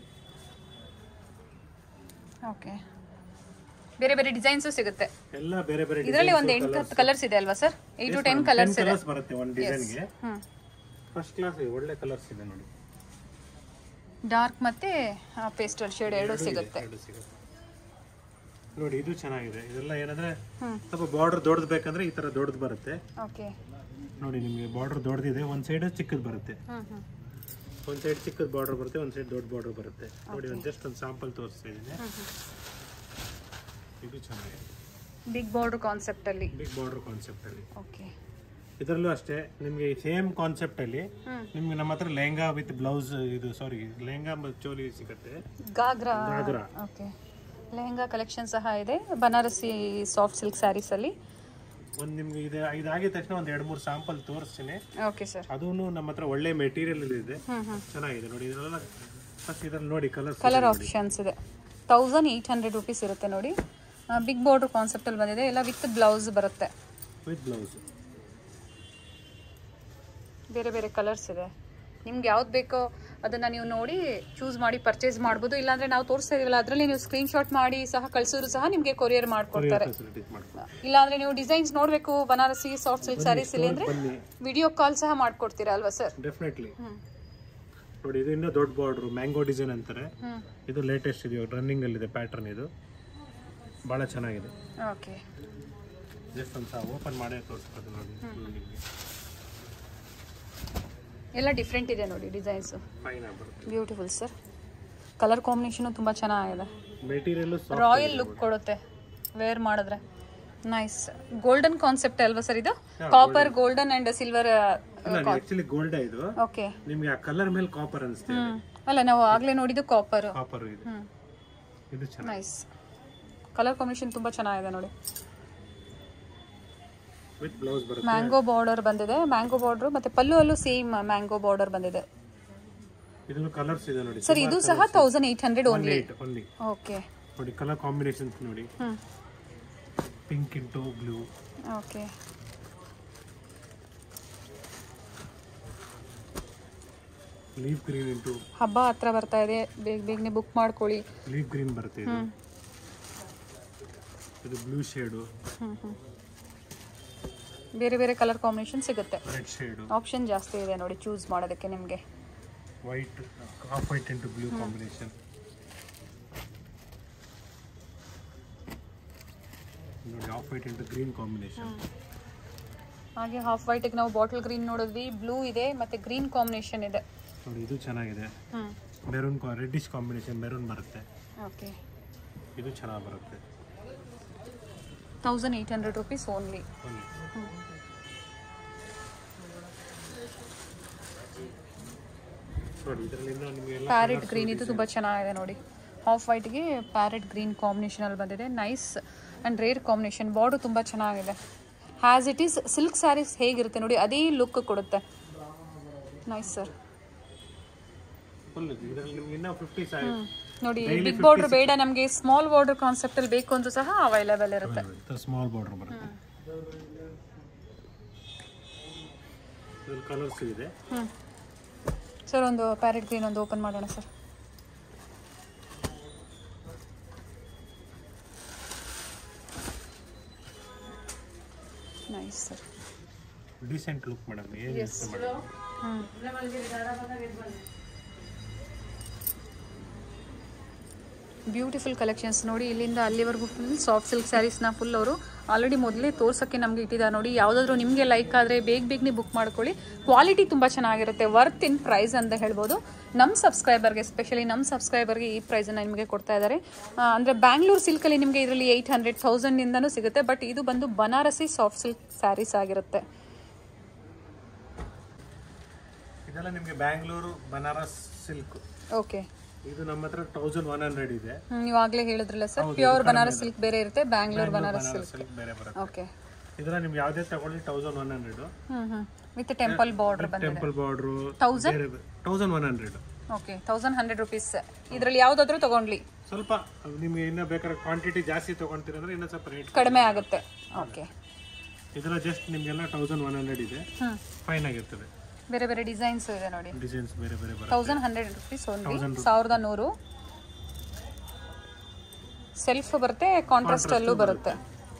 ಓಕೆ ಬೇರೆ ಬೇರೆ ಡಿಸೈನ್ಸು ಸಿಗುತ್ತೆ ಎಲ್ಲ ಬೇರೆ ಬೇರೆ ಇದರಲ್ಲಿ ಒಂದು ಎಂಟು ಹತ್ತು ಕಲರ್ಸ್ ಇದೆ ಅಲ್ವಾ sir eight to ten colours ಇದೆ ಕಲರ್ಸ್ ಬರುತ್ತೆ ಒಂದು ಡಿಸೈನ್ಗೆ ಹ್ಮ್ ಫಸ್ಟ್ ಕ್ಲಾಸ್ ಒಳ್ಳೆ ಕಲರ್ಸ್ ಇದೆ ನೋಡಿ ಡಾರ್ಕ್ ಮತ್ತೆ ಪೇಸ್ಟಲ್ ಶೇಡ್ ಎರಡು ಸಿಗುತ್ತೆ ಎರಡು ಸಿಗುತ್ತೆ ನೋಡಿ ಇದು ಚೆನ್ನಾಗಿದೆ ಇದೆಲ್ಲ ಏನಂದ್ರೆ ಹ್ಮ್. ಸ್ವಲ್ಪ ಬಾರ್ಡರ್ ದೊಡ್ಡದು ಬೇಕಂದ್ರೆ ಈ ತರ ದೊಡ್ಡದು ಬರುತ್ತೆ ಓಕೆ ನೋಡಿ ನಿಮಗೆ ಬಾರ್ಡರ್ ದೊಡ್ಡದಿದೆ ಒಂದ್ ಸೈಡ್ ಚಿಕ್ಕದು ಬರುತ್ತೆ ಹ್ಮ್ ಹ್ಮ್ ಒಂದ್ ಸೈಡ್ ಚಿಕ್ಕದ ಬಾರ್ಡರ್ ಬರುತ್ತೆ ಒಂದ್ ಸೈಡ್ ದೊಡ್ಡ ಬಾರ್ಡರ್ ಬರುತ್ತೆ ನೋಡಿ ಒಂದು ಜಸ್ಟ್ ಒಂದು ಸಾಂಪಲ್ ತೋರಿಸ್ತಾ ಇದ್ದೀನಿ ಇದು ಚೆನ್ನಾಗಿದೆ ಬಿಗ್ ಬಾರ್ಡರ್ ಕಾನ್ಸೆಪ್ಟ್ ಅಲ್ಲಿ ಬಿಗ್ ಬಾರ್ಡರ್ ಕಾನ್ಸೆಪ್ಟ್ ಅಲ್ಲಿ ಓಕೆ ಇದರಲ್ಲೂ ಅಷ್ಟೇ ನಿಮಗೆ ಸೇಮ್ ಕಾನ್ಸೆಪ್ಟ್ ಅಲ್ಲಿ ಹ್ಮ್. ನಿಮ್ಗೆ ನಮ್ಮ ಹತ್ರ ಲೆಹಂಗಾ ವಿತ್ ಬ್ಲೌಸ್ ಇದು ಸಾರಿ ಲೆಹಂಗಾ ಮತ್ತು ಚೋಲಿ ಸಿಗುತ್ತೆ ಗಾಗ್ರಾ ಗಾಗ್ರಾ. ಓಕೆ ಲೆಹಂಗಾ ಕಲೆಕ್ಷನ್ ಸಹ ಇದೆ ಬನಾರಸಿ ಸಾಫ್ಟ್ ಸಿಲ್ಕ್ ಸ್ಯಾರೀಸ್ ಅಲ್ಲಿ ಒಂದು ನಿಮ್ಗೆ ಇದು ಇದಾಗಿದ ತಕ್ಷಣ ಒಂದು ಎರಡು ಮೂರು ಸ್ಯಾಂಪಲ್ ತೋರಿಸ್ತೀನಿ ಓಕೆ ಸರ್ ಅದೂ ನಮ್ಮ ಹತ್ರ ಒಳ್ಳೆ ಮೆಟೀರಿಯಲ್ ಇದೆ ಹ್ಮ್ ಹ್ಮ್ ಚೆನ್ನಾಗಿದೆ ನೋಡಿ ಇದರೆಲ್ಲ ಫಸ್ಟ್ ಇದ್ರಲ್ಲಿ ನೋಡಿ ಕಲರ್ಸ್ ಕಲರ್ ಆಪ್ಷನ್ಸ್ ಇದೆ ತೌಸಂಡ್ ಏಯ್ಟ್ ಹಂಡ್ರೆಡ್ ರುಪೀಸ್ ಇರುತ್ತೆ ನೋಡಿ ಬಿಗ್ ಬಾರ್ಡರ್ ಕಾನ್ಸೆಪ್ಟ್ ಅಲ್ಲಿ ಬಂದಿದೆ ಎಲ್ಲ ವಿತ್ ಬ್ಲೌಸ್ ಬರುತ್ತೆ ವಿತ್ ಬ್ಲೌಸ್ ಬೇರೆ ಬೇರೆ ಕಲರ್ಸ್ ಇದೆ ನಿಮ್ಗೆ ಯಾವ್ದು ಬೇಕೋ ಅದನ್ನ ನೀವು ನೋಡಿ ಚೂಸ್ ಮಾಡಿ ಪರ್ಚೇಸ್ ಮಾಡ್ಬೋದು ಇಲ್ಲಾಂದ್ರೆ ನಾವು ತೋರಿಸ್ತಾ ಇದೀವಲ್ಲ ಅದರಲ್ಲಿ ನೀವು ಸ್ಕ್ರೀನ್ ಶಾಟ್ ಮಾಡಿ ಸಹ ಕಳ್ಸಿದ್ರು ಸಹ ನಿಮ್ಗೆ ಕೊರಿಯರ್ ಮಾಡ್ಕೊಡ್ತಾರೆ ಫೆಸಿಲಿಟೀಸ್ ಮಾಡ್ಕೊಂಡು ಇಲ್ಲಾಂದ್ರೆ ನೀವು ಡಿಸೈನ್ಸ್ ನೋಡ್ಬೇಕು ಬನಾರಸಿ ಸಾಫ್ಟ್ ಸಿಲ್ಕ್ ಸ್ಯಾರೀಸ್ ಇಲ್ಲಿ ಅಂದ್ರೆ ಬನ್ನಿ ವಿಡಿಯೋ ಕಾಲ್ ಸಹ ಮಾಡ್ಕೊಡ್ತೀರಾ ಅಲ್ವಾ ಸರ್ ಡೆಫಿನೆಟ್ಲಿ ಹ್ಮ್ ನೋಡಿ ಇದು ಇನ್ನೂ ದೊಡ್ಡ ಬಾರ್ಡ್ರು ಮ್ಯಾಂಗೋ ಡಿಸೈನ್ ಅಂತಾರೆ ಹ್ಮ್ ಇದು ಲೇಟೆಸ್ಟ್ ಇದೆಯೋ ರನ್ನಿಂಗ್ ಅಲ್ಲಿದೆ ಪ್ಯಾಟರ್ನ್ ಇದು ಭಾಳ ಚೆನ್ನಾಗಿದೆ ಓಕೆ ಜಸ್ಟ್ ಒಂದು ಸಹ ಓಪನ್ ಮಾಡೇ ತೋರಿಸ್ಬೋದು ನೋಡಿ ನಿಮಗೆ ಎಲ್ಲ ಡಿಫ್ರೆಂಟ್ ಇದೆ ನೋಡಿ ಡಿಸೈನ್ಸ್ ಫೈನ್ ಆಗ್ಬರುತ್ತೆ ಬ್ಯೂಟಿಫುಲ್ ಸರ್ ಕಲರ್ ಕಾಂಬಿನೇಷನ್ ತುಂಬಾ ಚೆನ್ನಾಗಿದೆ ಮೆಟೀರಿಯಲ್ ರಾಯಲ್ ಲುಕ್ ಕೊಡುತ್ತೆ ವೇರ್ ಮಾಡಿದ್ರೆ ನೈಸ್ ಗೋಲ್ಡನ್ ಕಾನ್ಸೆಪ್ಟ್ ಅಲ್ವಾ ಸರ್ ಇದು copper golden and silver actually gold ಇದು ಓಕೆ ನಿಮ್ಗೆ ಆ ಕಲರ್ ಮೇಲೆ ಕಾಪರ್ ಅನಿಸ್ತಿದೆ ಹ್ಮ್ ಅಲ್ಲ ನಾವು ಆಗ್ಲೇ ನೋಡಿದ್ದು ಕಾಪರ್ ಕಾಪರ್ ಇದು ಹ್ಮ್ ಇದು ಚೆನ್ನಾಗಿ ನೈಸ್ ಕಲರ್ ಕಾಂಬಿನೇಷನ್ ತುಂಬಾ ಚೆನ್ನಾಗಿದೆ ನೋಡಿ ವಿತ್ ಬ್ಲೌಸ್ ಬರುತ್ತೆ ಮ್ಯಾಂಗೋ ಬಾರ್ಡರ್ ಬಂದಿದೆ ಮ್ಯಾಂಗೋ ಬಾರ್ಡರ್ ಮತ್ತೆ ಪಲ್ಲು ಅಲ್ಲೂ ಸೇಮ್ ಮ್ಯಾಂಗೋ ಬಾರ್ಡರ್ ಬಂದಿದೆ ಇದನ್ನು ಕಲರ್ಸ್ ಇದೆ ನೋಡಿ ಸರ್ ಇದು ಸಹ thousand eight hundred only eight only okay ನೋಡಿ ಕಲರ್ ಕಾಂಬಿನೇಷನ್ಸ್ ನೋಡಿ hmm pink into blue okay leaf green into ಹಬ್ಬ ಹತ್ರ ಬರ್ತಾ ಇದೆ ಬೇಗ ಬೇಗನೆ ಬುಕ್ ಮಾಡ್ಕೊಳ್ಳಿ ಲೀಫ್ ಗ್ರೀನ್ ಬರುತ್ತೆ ಇದು ಹ್ಮ್ ಇದು ಬ್ಲೂ ಶೇಡು ಹ್ಮ್ ಹ್ಮ್ ಬೇರೆ ಬೇರೆ ಕಲರ್ ಕಾಂಬಿನೇಷನ್ ಸಿಗುತ್ತೆ ರೆಡ್ ಶೇಡು ಆಪ್ಷನ್ ಜಾಸ್ತಿ ಇದೆ ನೋಡಿ ಚೂಸ್ ಮಾಡೋದಕ್ಕೆ ನಿಮಗೆ white half white into blue combination ನೋಡಿ half white into green combination ಹಾಗೆ ಹಾಫ್ ವೈಟಿಗೆ ನಾವು ಬಾಟಲ್ ಗ್ರೀನ್ ನೋಡಿದ್ವಿ ಬ್ಲೂ ಇದೆ ಮತ್ತೆ ಗ್ರೀನ್ ಕಾಂಬಿನೇಷನ್ ಇದೆ ನೋಡಿ ಇದು ಚೆನ್ನಾಗಿದೆ hmm maroon reddish combination maroon ಬರುತ್ತೆ ಓಕೆ ಇದು ಚೆನ್ನಾಗಿ ಬರುತ್ತೆ thousand eight hundred rupees only ಬನ್ನಿ. ನೋಡಿ ಇದರಲ್ಲಿಂದ ನಿಮಗೆಲ್ಲ ಪ್ಯಾರೆಟ್ ಗ್ರೀನ್ ಇದು ತುಂಬ ಚೆನ್ನಾಗಿದೆ ನೋಡಿ ಹಾಫ್ ವೈಟ್ಗೆ ಪ್ಯಾರೆಟ್ ಗ್ರೀನ್ ಕಾಂಬಿನೇಷನಲ್ಲಿ ಬಂದಿದೆ nice and rare combination border ತುಂಬ ಚೆನ್ನಾಗಿದೆ has it is silk saris ಹೇಗಿರುತ್ತೆ ನೋಡಿ ಅದೇ ಲುಕ್ ಕೊಡುತ್ತೆ ನೈಸ್ ಸರ್ ಫುಲ್ ಇದರಲ್ಲಿ ನಿಮ್ಗೆ ಇನ್ನೂ ಫಿಫ್ಟಿ ಸಾರಿ ನೋಡಿ ಬಿಗ್ ಬಾರ್ಡರ್ ಬೇಡ ನಮಗೆ ಸ್ಮಾಲ್ ಬಾರ್ಡರ್ ಕಾನ್ಸೆಪ್ಟಲ್ಲಿ ಬೇಕು ಅಂದ್ರೂ ಸಹ ಅವೈಲೇಬಲ್ ಇರುತ್ತೆ ಸ್ಮಾಲ್ ಬಾರ್ಡರ್ ಬರುತ್ತೆ ಇದ್ರಲ್ಲಿ ಕಲರ್ಸ್ ಇದೆ ಹ್ಞೂ ಸರ್ ಒಂದು ಪ್ಯಾರೆಟ್ ಗ್ರೀನ್ ಒಂದು ಓಪನ್ ಮಾಡೋಣ sir nice sir decent look madam ಏನು ಯೋಚನೆ ಮಾಡಿ ಬ್ಯೂಟಿಫುಲ್ ಕಲೆಕ್ಷನ್ಸ್ ನೋಡಿ ಇಲ್ಲಿಂದ ಅಲ್ಲಿವರೆಗೂ ಫುಲ್ ಸಾಫ್ಟ್ ಸಿಲ್ಕ್ ಸ್ಯಾರೀಸ್ನ ಫುಲ್ ಅವರು ಆಲ್ರೆಡಿ ಮೊದಲೇ ತೋರ್ಸೋಕ್ಕೆ ನಮಗೆ ಇಟ್ಟಿದ್ದಾರೆ ನೋಡಿ ಯಾವುದಾದ್ರೂ ನಿಮಗೆ ಲೈಕ್ ಆದರೆ ಬೇಗ ಬೇಗನೆ ಬುಕ್ ಮಾಡ್ಕೊಳ್ಳಿ ಕ್ವಾಲಿಟಿ ತುಂಬ ಚೆನ್ನಾಗಿರುತ್ತೆ ವರ್ತ್ ಇನ್ ಪ್ರೈಸ್ ಅಂತ ಹೇಳ್ಬೋದು ನಮ್ಮ ಸಬ್ಸ್ಕ್ರೈಬರ್ಗೆ ಸ್ಪೆಷಲಿ ನಮ್ಮ ಸಬ್ಸ್ಕ್ರೈಬರ್ಗೆ ಈ ಪ್ರೈಸನ್ನು ನಿಮಗೆ ಕೊಡ್ತಾ ಇದ್ದಾರೆ ಆ, ಅಂದರೆ ಬ್ಯಾಂಗ್ಳೂರ್ ಸಿಲ್ಕಲ್ಲಿ ನಿಮಗೆ ಇದರಲ್ಲಿ ಏಯ್ಟ್ ಹಂಡ್ರೆಡ್ ತೌಸಂಡಿಂದನೂ ಸಿಗುತ್ತೆ ಬಟ್ ಇದು ಬಂದು ಬನಾರಸಿ ಸಾಫ್ಟ್ ಸಿಲ್ಕ್ ಸ್ಯಾರೀಸ್ ಆಗಿರುತ್ತೆ ಇದೆಲ್ಲ ನಿಮಗೆ ಬ್ಯಾಂಗ್ಳೂರು ಬನಾರಸ್ ಸಿಲ್ಕ್ ಓಕೆ ಇದು ನಮ್ಮ ಹತ್ರ ತೌಸಂಡ್ ಒನ್ ಹಂಡ್ರೆಡ್ ಇದೆ ನೀವು ಆಗಲೇ ಹೇಳಿದ್ರಲ್ಲ ಸರ್ ಪ್ಯೂರ್ ಬನಾರಸ್ ಸಿಲ್ಕ್ ಬೇರೆ ಇರುತ್ತೆ ಬ್ಯಾಂಗ್ಳೂರ್ ಬನಾರಸ್ ಸಿಲ್ಕ್ ಸಿಲ್ಕ್ ಬೇರೆ ಬರುತ್ತೆ ಓಕೆ ಇದೆಲ್ಲ ನಿಮ್ಗೆ ಯಾವುದೇ ತಗೊಳ್ಳಿ thousand one hundred hmm hmm with temple border ಬಂದಿದೆ temple border Thousand? Thousand one hundred okay thousand hundred rupees ಇದರಲ್ಲಿ ಯಾವುದಾದ್ರೂ ತಗೊಂಡ್ಲಿ ಸ್ವಲ್ಪ ನಿಮ್ಗೆ ಇನ್ನೂ ಬೇಕಾದ್ರೆ ಕ್ವಾಂಟಿಟಿ ಜಾಸ್ತಿ ತೊಗೊಂತೀರಂದ್ರೆ ಇನ್ನೂ ಸ್ವಲ್ಪ ರೇಟ್ ಕಡಿಮೆ ಆಗುತ್ತೆ ಓಕೆ ಇದೆಲ್ಲ ಜಸ್ಟ್ ನಿಮಗೆಲ್ಲ ತೌಸಂಡ್ ಒನ್ ಹಂಡ್ರೆಡ್ ಇದೆ ಹ್ಮ್ ಫೈನ್ ಆಗಿರ್ತದೆ ಬೇರೆ ಬೇರೆ ಡಿಸೈನ್ಸ್ ಇದೆ ನೋಡಿ ಡಿಸೈನ್ಸ್ ಬೇರೆ ಬೇರೆ ಬರುತ್ತೆ ತೌಸಂಡ್ ಹಂಡ್ರೆಡ್ ರುಪೀಸ್ ಓನ್ಲಿ ಸಾವಿರದ ನೂರು ಸೆಲ್ಫ್ ಬರುತ್ತೆ ಕಾಂಟ್ರಾಸ್ಟ್ ಅಲ್ಲೂ ಬರುತ್ತೆ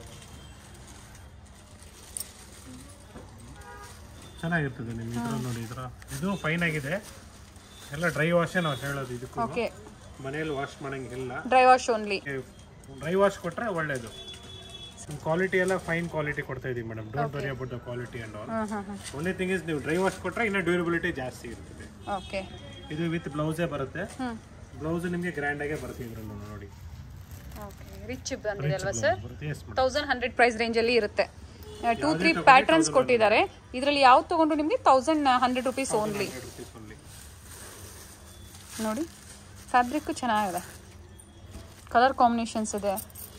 ಚೆನ್ನಾಗಿರ್ತದೆ ನಿಮ್ಗೆ ಇದ್ರ ನೋಡಿ ಇದ್ರ ಇದು ಫೈನ್ ಆಗಿದೆ ಎಲ್ಲ ಡ್ರೈ ವಾಶೇ ನಾವು ಹೇಳೋದು ಇದಕ್ಕೂ ಓಕೆ ಮನೆಯಲ್ಲಿ ವಾಶ್ ಮಾಡಂಗಿಲ್ಲ dry wash only dry wash ಕೊಟ್ರೆ ಒಳ್ಳೇದು ಕ್ವಾಲಿಟಿ ಎಲ್ಲ ಫೈನ್ ಕ್ವಾಲಿಟಿ ಕೊಡ್ತಾ ಇದೀವಿ madam don't worry about the quality and all hmm hmm hmm only thing is ನೀವು ಡ್ರೈ ವಾಶ್ ಕೊಟ್ರೆ ಇನ್ನೂ ಡ್ಯೂರಬಿಲಿಟಿ ಜಾಸ್ತಿ ಇರ್ತದೆ ಓಕೆ ಇದು ವಿತ್ ಬ್ಲೌಸೇ ಬರುತ್ತೆ ಹ್ಮ್ ಬ್ಲೌಸ್ ನಿಮಗೆ ಗ್ರ್ಯಾಂಡ್ ಆಗೇ ಬರುತ್ತೆ ಇದ್ರಲ್ಲಿ ನೋಡಿ ಓಕೆ ರಿಚ್ ಬಂದಿದೆ ಅಲ್ವಾ ಸರ್ ಬರುತ್ತೆ yes madam thousand hundred price ರೇಂಜಲ್ಲಿ ಇರುತ್ತೆ ಟೂ ತ್ರೀ ಪ್ಯಾಟರ್ನ್ಸ್ ಕೊಟ್ಟಿದ್ದಾರೆ ಇದರಲ್ಲಿ ಯಾವ್ದು ತಗೊಂಡ್ರು ನಿಮಗೆ thousand hundred rupees only rupees only ನೋಡಿ ಫ್ಯಾಬ್ರಿಕ್ಕು ಚೆನ್ನಾಗಿದೆ ಕಲರ್ ಕಾಂಬಿನೇಷನ್ಸ್ ಇದೆ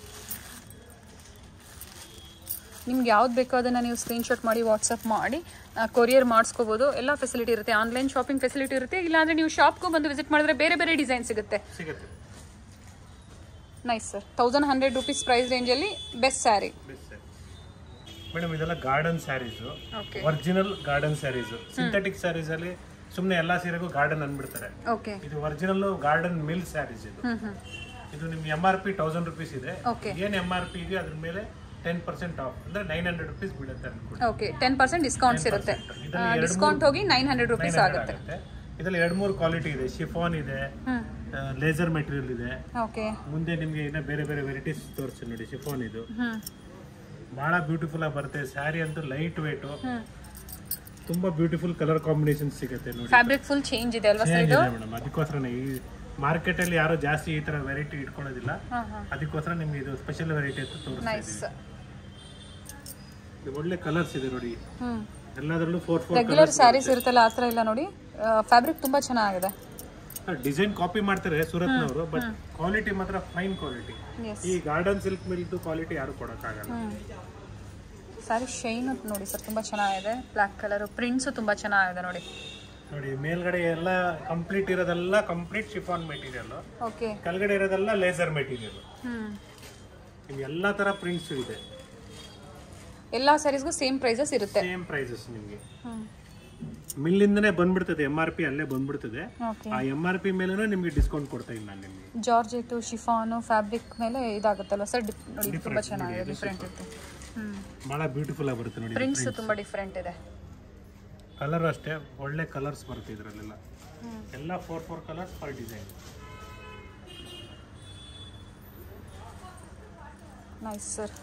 ನಿಮ್ಗೆ ಯಾವ್ದು ಬೇಕೋ ಅದನ್ನು ನೀವು ಸ್ಕ್ರೀನ್ಶಾಟ್ ಮಾಡಿ ವಾಟ್ಸಪ್ ಮಾಡಿ ಕೊರಿಯರ್ ಮಾಡಿಸ್ಕೋಬೋದು ಎಲ್ಲ ಫೆಸಿಲಿಟಿ ಇರುತ್ತೆ ಆನ್ಲೈನ್ ಶಾಪಿಂಗ್ ಫೆಸಿಲಿಟಿ ಇರುತ್ತೆ ಇಲ್ಲಾಂದರೆ ನೀವು ಶಾಪ್ಗೂ ಬಂದು ವಿಸಿಟ್ ಮಾಡಿದ್ರೆ ಬೇರೆ ಬೇರೆ ಡಿಸೈನ್ ಸಿಗುತ್ತೆ ಸಿಗುತ್ತೆ nice sir thousand hundred rupees price ರೇಂಜಲ್ಲಿ ಬೆಸ್ಟ್ ಸ್ಯಾರಿ ಮೇಡಮ್ ಇದೆಲ್ಲ Garden saris okay original Garden saris synthetic saris ಅಲ್ಲಿ ಸುಮ್ಮನೆ ಎಲ್ಲಾ ಸೀರೆಗೂ ಗಾರ್ಡನ್ ಅಂದ್ಬಿಡ್ತಾರೆ ಓಕೆ ಇದು ಒರಿಜಿನಲ್ ಗಾರ್ಡನ್ ಮಿಲ್ ಸ್ಯಾರೀಸ್ ಇದು ಹ್ಞೂ ಹ್ಞೂ ಇದು ನಿಮ್ಗೆ M R P thousand rupees ಇದೆ ಓಕೆ ಏನ್ ಎಂ ಆರ್ ಪಿ ಇದೆಯೋ ಅದ್ರ ಮೇಲೆ ಟೆನ್ ಪರ್ಸೆಂಟ್ ಆಫ್ ಅಂದ್ರೆ ನೈನ್ ಹಂಡ್ರೆಡ್ ರುಪೀಸ್ ಬೀಳುತ್ತೆ ಅನ್ಕೊಳ್ಳಿ ಓಕೆ ಟೆನ್ ಪರ್ಸೆಂಟ್ ಡಿಸ್ಕೌಂಟ್ಸ್ ಇರುತ್ತೆ ಡಿಸ್ಕೌಂಟ್ ಹೋಗಿ ನೈನ್ ಹಂಡ್ರೆಡ್ ರುಪೀಸ್ ಆಗುತ್ತೆ ಆಗುತ್ತೆ ಇದ್ರಲ್ಲಿ ಎರಡ್ ಮೂರು ಕ್ವಾಲಿಟಿ ಇದೆ ಶಿಫಾನ್ ಇದೆ ಹ್ಞೂ ಲೇಸರ್ ಮೆಟೀರಿಯಲ್ ಇದೆ ಓಕೆ ಮುಂದೆ ನಿಮ್ಗೆ ಇನ್ನ ಬೇರೆ ಬೇರೆ ವೆರೈಟೀಸ್ ತೋರಿಸಿ ನೋಡಿ ಶಿಫಾನ್ ಇದು ಹ್ಞೂ ಬಹಳ ಬ್ಯೂಟಿಫುಲ್ ಆಗಿ ಬರುತ್ತೆ ಸ್ಯಾರಿ ಅಂತೂ ಲೈಟ್ ವೇಟ್ ಹ್ಞೂ ತುಂಬಾ ಬ್ಯೂಟಿಫುಲ್ ಕಲರ್ ಕಾಂಬಿನೇಷನ್ ಸಿಗುತ್ತೆ ನೋಡಿ ಫ್ಯಾಬ್ರಿಕ್ ಫುಲ್ ಚೇಂಜ್ ಇದೆ ಅಲ್ವಾ ಸರ್ ಇದು ಮೇಡಮ್ ಅದಕ್ಕೋಸ್ಕರನೇ ಈ ಮಾರ್ಕೆಟ್ ಅಲ್ಲಿ ಯಾರು ಜಾಸ್ತಿ ಈ ತರ ವೆರೈಟಿ ಇಟ್ಕೊಳ್ಳೋದಿಲ್ಲ ಹಾಂ ಹಾಂ ಅದಕ್ಕೋಸ್ಕರ ನಿಮ್ಗೆ ಇದು ಸ್ಪೆಷಲ್ ವೆರೈಟಿ ಅಂತ ತೋರಿಸ್ತಾ ನೈಸ್ ಇದು ಒಳ್ಳೆ ಕಲರ್ಸ್ ಇದೆ ನೋಡಿ ಹ್ಞೂ ಎಲ್ಲದರಲ್ಲೂ ಫೋರ್ ಫೋರ್ ರೆಗ್ಯುಲರ್ ಸ್ಯಾರೀಸ್ ಇರುತ್ತಲ್ಲ ಆ ಥರ ಇಲ್ಲ ನೋಡಿ ಫ್ಯಾಬ್ರಿಕ್ ತುಂಬ ಚೆನ್ನಾಗಿದೆ ಡಿಸೈನ್ ಕಾಪಿ ಮಾಡ್ತಾರೆ ಸೂರತ್ನವರು ಬಟ್ ಕ್ವಾಲಿಟಿ ಮಾತ್ರ ಫೈನ್ ಕ್ವಾಲಿಟಿ ಎಸ್ ಈ ಗಾರ್ಡನ್ ಸಿಲ್ಕ್ ಮಿಲ್ದು ಕ್ವಾಲಿಟಿ ಯಾರು ಕೊಡಕ್ಕಾಗಲ್ಲ ಸ್ಯಾರಿ ಶೈನ್ ನೋಡಿ ಸರ್ ತುಂಬ ಚೆನ್ನಾಗಿದೆ ಬ್ಲ್ಯಾಕ್ ಕಲರು ಪ್ರಿಂಟ್ಸು ತುಂಬ ಚೆನ್ನಾಗಿದೆ ನೋಡಿ ನೋಡಿ ಮೇಲ್ಗಡೆ ಎಲ್ಲ ಕಂಪ್ಲೀಟ್ ಇರೋದೆಲ್ಲ ಕಂಪ್ಲೀಟ್ ಶಿಫಾನ್ ಮೆಟೀರಿಯಲ್ ಓಕೆ ಕೆಳಗಡೆ ಇರೋದೆಲ್ಲ ಲೇಸರ್ ಮೆಟೀರಿಯಲ್ ಹ್ಞೂ ನಿಮ್ಗೆ ಎಲ್ಲಾ ತರ ಪ್ರಿಂಟ್ಸ್ ಇದೆ ಎಲ್ಲ ಸ್ಯಾರೀಸ್ಗೂ ಸೇಮ್ ಪ್ರೈಸಸ್ ಇರುತ್ತೆ ಸೇಮ್ ಪ್ರೈಸಸ್ ನಿಮ್ಗೆ ಹ್ಞೂ ಮಿಲ್ಲಿಂದನೇ ಬಂದ್ಬಿಡ್ತದೆ ಎಂ ಆರ್ ಪಿ ಅಲ್ಲೇ ಬಂದ್ಬಿಡ್ತದೆ ಓಕೆ ಆ ಎಂ ಆರ್ ಪಿ ಮೇಲೂ ನಿಮ್ಗೆ ಡಿಸ್ಕೌಂಟ್ ಕೊಡ್ತಾ ಇಲ್ಲ ನಾನು ನಿಮ್ಗೆ ಜಾರ್ಜೆಟು ಶಿಫಾನು ಫ್ಯಾಬ್ರಿಕ್ ಮೇಲೆ ಇದಾಗುತ್ತಲ್ವ ಸರ್ ನೋಡಿ ತುಂಬ ಚೆನ್ನಾಗಿದೆ ಡಿಫ್ರೆಂಟ್ ಇರುತ್ತೆ ಹ್ಞೂ ಬಹಳ ಬ್ಯೂಟಿಫುಲ್ ಆಗಿ ಬರುತ್ತೆ ನೋಡಿ ಪ್ರಿಂಟ್ಸ್ ತುಂಬ ಡಿಫ್ರೆಂಟ್ ಇದೆ ಕಲರ್ ಅಷ್ಟೇ ಒಳ್ಳೆ ಕಲರ್ಸ್ ಬರುತ್ತೆ ಇದರಲ್ಲೆಲ್ಲ ಎಲ್ಲ four four colours for design nice sir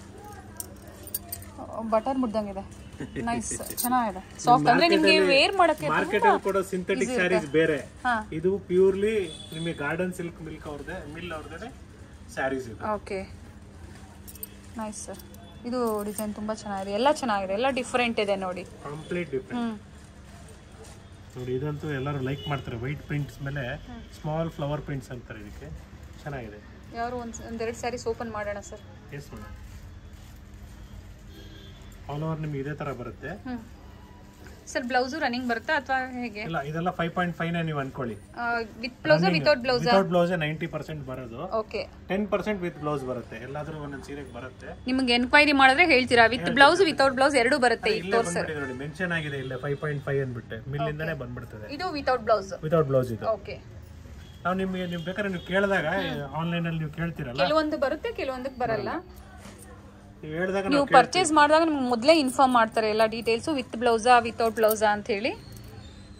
butter ಮುಡ್ದಂಗಿದೆ ನೈಸ್ ಚೆನ್ನಾಗಿದೆ ಸಾಫ್ಟ್ ಅಂದ್ರೆ ನಿಮ್ಗೆ ವೇರ್ ಮಾಡಕ್ಕೆ ಮಾರ್ಕೆಟ್ ಅಲ್ಲಿ ಕೊಡೋ ಸಿಂಥೆಟಿಕ್ ಸ್ಯಾರೀಸ್ ಬೇರೆ ಹಾ ಇದು ಪ್ಯೂರ್ಲಿ ನಿಮಗೆ ಗಾರ್ಡನ್ ಸಿಲ್ಕ್ ಮಿಲ್ಕ್ ಅವ್ರದೇ ಮಿಲ್ ಅವ್ರದೇ ಸ್ಯಾರೀಸ್ ಇದು ಓಕೆ ನೈಸ್ ಸರ್ ಇದು ಡಿಸೈನ್ ತುಂಬಾ ಚೆನ್ನಾಗಿದೆ ಎಲ್ಲ ಚೆನ್ನಾಗಿದೆ ಎಲ್ಲ ಡಿಫ್ರೆಂಟ್ ಇದೆ ನೋಡಿ ಕಂಪ್ಲೀಟ್ ಡಿಫ್ರೆಂಟ್ ಹ್ಮ್ ನೋಡಿ ಇದಂತೂ ಎಲ್ಲರೂ ಲೈಕ್ ಮಾಡ್ತಾರೆ ವೈಟ್ ಪ್ರಿಂಟ್ಸ್ ಮೇಲೆ ಸ್ಮಾಲ್ ಫ್ಲವರ್ ಪ್ರಿಂಟ್ಸ್ ಅಂತಾರೆ ಇದಕ್ಕೆ ಚೆನ್ನಾಗಿದೆ ಯಾರು ಒಂದು ಒಂದೆರಡು ಸ್ಯಾರೀಸ್ ಓಪನ್ ಮಾಡೋಣ sir yes madam all over ನಿಮ್ಗೆ ಇದೇ ತರ ಬರುತ್ತೆ ಹ್ಮ್ ಸರ್ ಬ್ಲೌಸು ರನ್ನಿಂಗ್ ಬರುತ್ತಾ ಅಥವಾ ಹೇಗೆ ಇಲ್ಲ ಇದೆಲ್ಲ ಫೈವ್ ಪಾಯಿಂಟ್ ಫೈವ್ ನೀವು ಅನ್ಕೊಳ್ಳಿ with blouse without blouse without blouse ninety percent ಬರೋದು okay ten percent with blouse ಬರುತ್ತೆ ಎಲ್ಲಾದ್ರೂ ಒಂದೊಂದು ಸೀರೆಗೆ ಬರುತ್ತೆ ನಿಮ್ಗೆ ಎನ್ಕ್ವೈರಿ ಮಾಡಿದ್ರೆ ಹೇಳ್ತೀರಾ ವಿತ್ ಬ್ಲೌಸ್ ವಿತೌಟ್ ಬ್ಲೌಸ್ ಎರಡೂ ಬರುತ್ತೆ ಈಗ ಇಲ್ಲೇ ತೋರ್ಸ ಬಂದ್ಬಿಟ್ಟಿದೆ ನೋಡಿ ಮೆನ್ಷನ್ ಆಗಿದೆ ಇಲ್ಲೇ ಫೈವ್ ಪಾಯಿಂಟ್ ಫೈವ್ ಅಂದ್ಬಿಟ್ಟೆ ಮಿಲ್ಲಿಂದನೇ ಬಂದ್ಬಿಡ್ತದೆ ಇದು ವಿತೌಟ್ ಬ್ಲೌಸ್ ವಿತೌಟ್ ಬ್ಲೌಸ್ ಇದು ಓಕೆ ನಾವು ನಿಮಗೆ ನೀವು ಬೇಕಾದ್ರೆ ನೀವು ಕೇಳಿದಾಗ ಆನ್ಲೈನ್ ಅಲ್ಲಿ ನೀವು ಕೇಳ್ತೀರಲ್ಲ ಕೆಲವೊಂದು ಬರುತ್ತೆ ಕೆಲವೊಂದಕ್ಕೆ ಬರಲ್ಲ ನೀವು ಹೇಳಿದಾಗ ನೀವು ನಾವು ಪರ್ಚೇಸ್ ಮಾಡಿದಾಗ ನಿಮ್ಗೆ ಮೊದಲೇ ಇನ್ಫಾರ್ಮ್ ಮಾಡ್ತಾರೆ ಎಲ್ಲ ಡೀಟೇಲ್ಸು ವಿತ್ ಬ್ಲೌಸಾ ವಿತೌಟ್ ಬ್ಲೌಸಾ ಅಂತ ಹೇಳಿ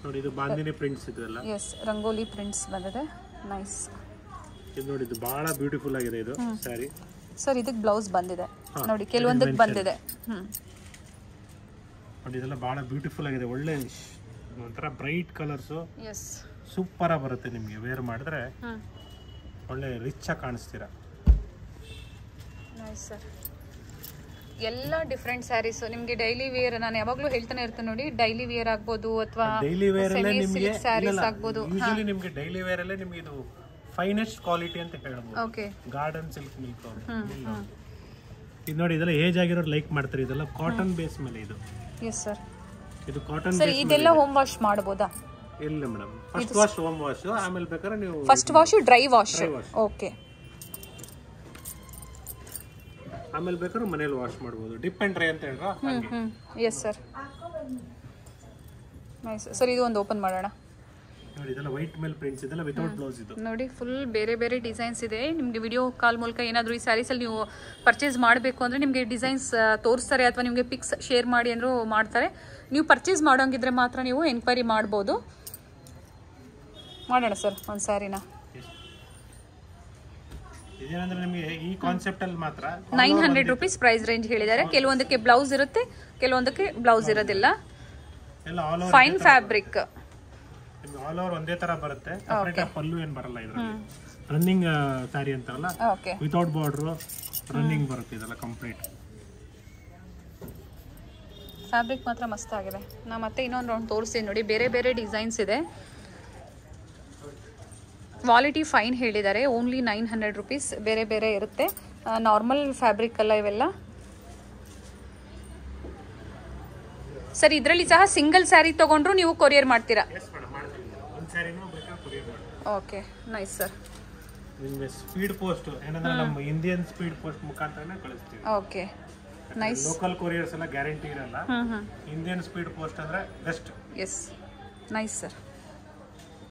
ನೋಡಿ ಇದು ಬಾಂದಿನಿ ಪ್ರಿಂಟ್ಸ್ ಇದೆಲ್ಲ ಎಸ್ ರಂಗೋಲಿ ಪ್ರಿಂಟ್ಸ್ ಬಂದಿದೆ ನೈಸ್ ಇದು ನೋಡಿ ಇದು ಬಹಳ ಬ್ಯೂಟಿಫುಲ್ ಆಗಿದೆ ಇದು ಸ್ಯಾರಿ ಸರ್ ಇದಕ್ಕೆ ಬ್ಲೌಸ್ ಬಂದಿದೆ ಹಾ, ನೋಡಿ ಕೆಲವೊಂದಕ್ಕೆ mention. ಬಂದಿದೆ ಹ್ಮ್ ನೋಡಿ ಇದೆಲ್ಲ ಬಹಳ ಬ್ಯೂಟಿಫುಲ್ ಆಗಿದೆ ಒಳ್ಳೆ ಶ್- ಒಂಥರ ಬ್ರೈಟ್ ಕಲರ್ಸು ಎಸ್ ಸೂಪರ್ ಆಗಿ ಬರುತ್ತೆ ನಿಮಗೆ ವೇರ್ ಮಾಡಿದ್ರೆ ಹ್ಮ್ ಒಳ್ಳೆ ರಿಚ್ ಆಗಿ ಕಾಣಿಸ್ತೀರಾ ನೈಸ್ ಸರ್ ಎಲ್ಲ ಡಿಫ್ರೆಂಟ್ ಸ್ಯಾರೀಸ್ ನಿಮಗೆ ಡೈಲಿ ವೇರ್ ನಾನು ಯಾವಾಗಲೂ ಹೇಳ್ತಾನೆ ಇರ್ತೇನೆ ನೋಡಿ ಡೈಲಿ ವೇರ್ ಆಗ್ಬೋದು ಅಥವಾ ಡೈಲಿ ವೇರ್ ಅಲ್ಲೇ ನಿಮಗೆ ಸ್ಯಾರೀಸ್ ಆಗ್ಬೋದು ಯೂಶಲಿ ನಿಮಗೆ ಡೈಲಿ ವೇರ್ ಅಲ್ಲೇ ನಿಮಗೆ ಇದು ಫೈನೆಸ್ಟ್ ಕ್ವಾಲಿಟಿ ಅಂತ ಹೇಳ್ಬೋದು ಓಕೆ ಗಾರ್ಡನ್ ಸಿಲ್ಕ್ ಮಿಲ್ಕ್ ಇದು ನೋಡಿ ಇದೆಲ್ಲ ಏಜ್ ಆಗಿರೋರು ಲೈಕ್ ಮಾಡ್ತಾರೆ ಇದೆಲ್ಲ ಕಾಟನ್ ಬೇಸ್ ಮೇಲೆ ಇದು ಎಸ್ ಸರ್ ಇದು ಕಾಟನ್ ಸರ್ ಇದೆಲ್ಲ ಹೋಮ್ ವಾಶ್ ಮಾಡ್ಬೋದಾ ಇಲ್ಲ madam first wash home wash ಆಮೇಲೆ ಬೇಕಾದ್ರೆ ನೀವು first wash dry wash wash. Okay ಆಮೇಲೆ ಬೇಕಾದ್ರೆ ಮನೇಲಿ ವಾಶ್ ಮಾಡ್ಬೋದು ಡಿಪ್ ಅಂಡ್ ಡ್ರೈ ಅಂತ ಹೇಳ್ರ ಹ್ಮ್ ಹ್ಮ್ ಎಸ್ ಸರ್ ನೈಸ್ ಸರ್ ಇದು ಒಂದು ಓಪನ್ ಮಾಡೋಣ ನೋಡಿ ಇದೆಲ್ಲ ವೈಟ್ ಮೇಲೆ ಪ್ರಿಂಟ್ಸ್ ಇದೆಲ್ಲ ವಿತೌಟ್ ಬ್ಲೌಸ್ ಇದು ನೋಡಿ ಫುಲ್ ಬೇರೆ ಬೇರೆ ಡಿಸೈನ್ಸ್ ಇದೆ ನಿಮಗೆ ವಿಡಿಯೋ ಕಾಲ್ ಮೂಲಕ ಏನಾದರೂ ಈ ಸ್ಯಾರೀಸಲ್ಲಿ ನೀವು ಪರ್ಚೇಸ್ ಮಾಡಬೇಕು ಅಂದರೆ ನಿಮಗೆ ಡಿಸೈನ್ಸ್ ತೋರಿಸ್ತಾರೆ ಅಥವಾ ನಿಮಗೆ ಪಿಕ್ಸ್ ಶೇರ್ ಮಾಡಿ ಅಂದರೂ ಮಾಡ್ತಾರೆ ನೀವು ಪರ್ಚೇಸ್ ಮಾಡೋಂಗಿದ್ರೆ ಮಾತ್ರ ನೀವು ಎನ್ಕ್ವೈರಿ ಮಾಡ್ಬೋದು ಮಾಡೋಣ ಸರ್ ಒಂದು ಸ್ಯಾರಿನ ಇದೇನಂದ್ರೆ ನಿಮಗೆ ಈ ಕಾನ್ಸೆಪ್ಟ್ ಅಲ್ಲಿ ಮಾತ್ರ nine hundred rupees price range ಹೇಳಿದ್ದಾರೆ ಕೆಲವೊಂದಕ್ಕೆ ಬ್ಲೌಸ್ ಇರುತ್ತೆ ಕೆಲವೊಂದಕ್ಕೆ ಬ್ಲೌಸ್ ಇರೋದಿಲ್ಲ ಎಲ್ಲ all over fine fabric all over ಒಂದೇ ತರ ಬರುತ್ತೆ ಸಪರೇಟ್ ಪಲ್ಲು ಏನ್ ಬರಲ್ಲ ಇದ್ರಲ್ಲಿ ರನ್ನಿಂಗ್ ಸ್ಯಾರಿ ಅಂತಾರಲ್ಲ ಓಕೆ ವಿತೌಟ್ ಬಾರ್ಡರ್ ರನ್ನಿಂಗ್ ಬರುತ್ತೆ ಇದೆಲ್ಲ ಕಂಪ್ಲೀಟ್ ಫ್ಯಾಬ್ರಿಕ್ ಮಾತ್ರ ಮಸ್ತ್ ಆಗಿದೆ ನಾ ಮತ್ತೆ ಇನ್ನೊಂದು ರೌಂಡ್ ತೋರಿಸ್ತೀನಿ ನೋಡಿ ಬೇರೆ ಬೇರೆ ಡಿಸೈನ್ಸ್ ಇದೆ ಕ್ವಾಲಿಟಿ ಫೈನ್ ಹೇಳಿದ್ದಾರೆ ಓನ್ಲಿ ನೈನ್ ಹಂಡ್ರೆಡ್ ರುಪೀಸ್ ಬೇರೆ ಬೇರೆ ಇರುತ್ತೆ ನಾರ್ಮಲ್ ಫ್ಯಾಬ್ರಿಕ್ ಅಲ್ಲ ಇವೆಲ್ಲ ಸರ್ ಇದರಲ್ಲಿ ಸಹ ಸಿಂಗಲ್ ಸ್ಯಾರಿ ತಗೊಂಡ್ರು ನೀವು ಕೊರಿಯರ್ ಮಾಡ್ತೀರಾ ಎಸ್ ಮೇಡಮ್ ಮಾಡ್ತೀವಿ ಒಂದು ಸ್ಯಾರಿನೂ ಬೇಕಾದ್ರೆ ಕೊರಿಯರ್ ಮಾಡಿ ಓಕೆ ನೈಸ್ ಸರ್ ನಿಮಗೆ ಸ್ಪೀಡ್ ಪೋಸ್ಟ್ ಏನಂದ್ರೆ ನಮ್ಮ ಇಂಡಿಯನ್ ಸ್ಪೀಡ್ ಪೋಸ್ಟ್ ಮುಖಾಂತರನೇ ಕಳಿಸ್ತೀವಿ ಓಕೆ ನೈಸ್ ಲೋಕಲ್ ಕೊರಿಯರ್ಸ್ ಎಲ್ಲ ಗ್ಯಾರಂಟಿ ಇರಲ್ಲ ಹ್ಞೂ ಹ್ಞೂ ಇಂಡಿಯನ್ ಸ್ಪೀಡ್ ಪೋಸ್ಟ್ ಅಂದ್ರೆ ಬೆಸ್ಟ್ ಎಸ್ ನೈಸ್ ಸರ್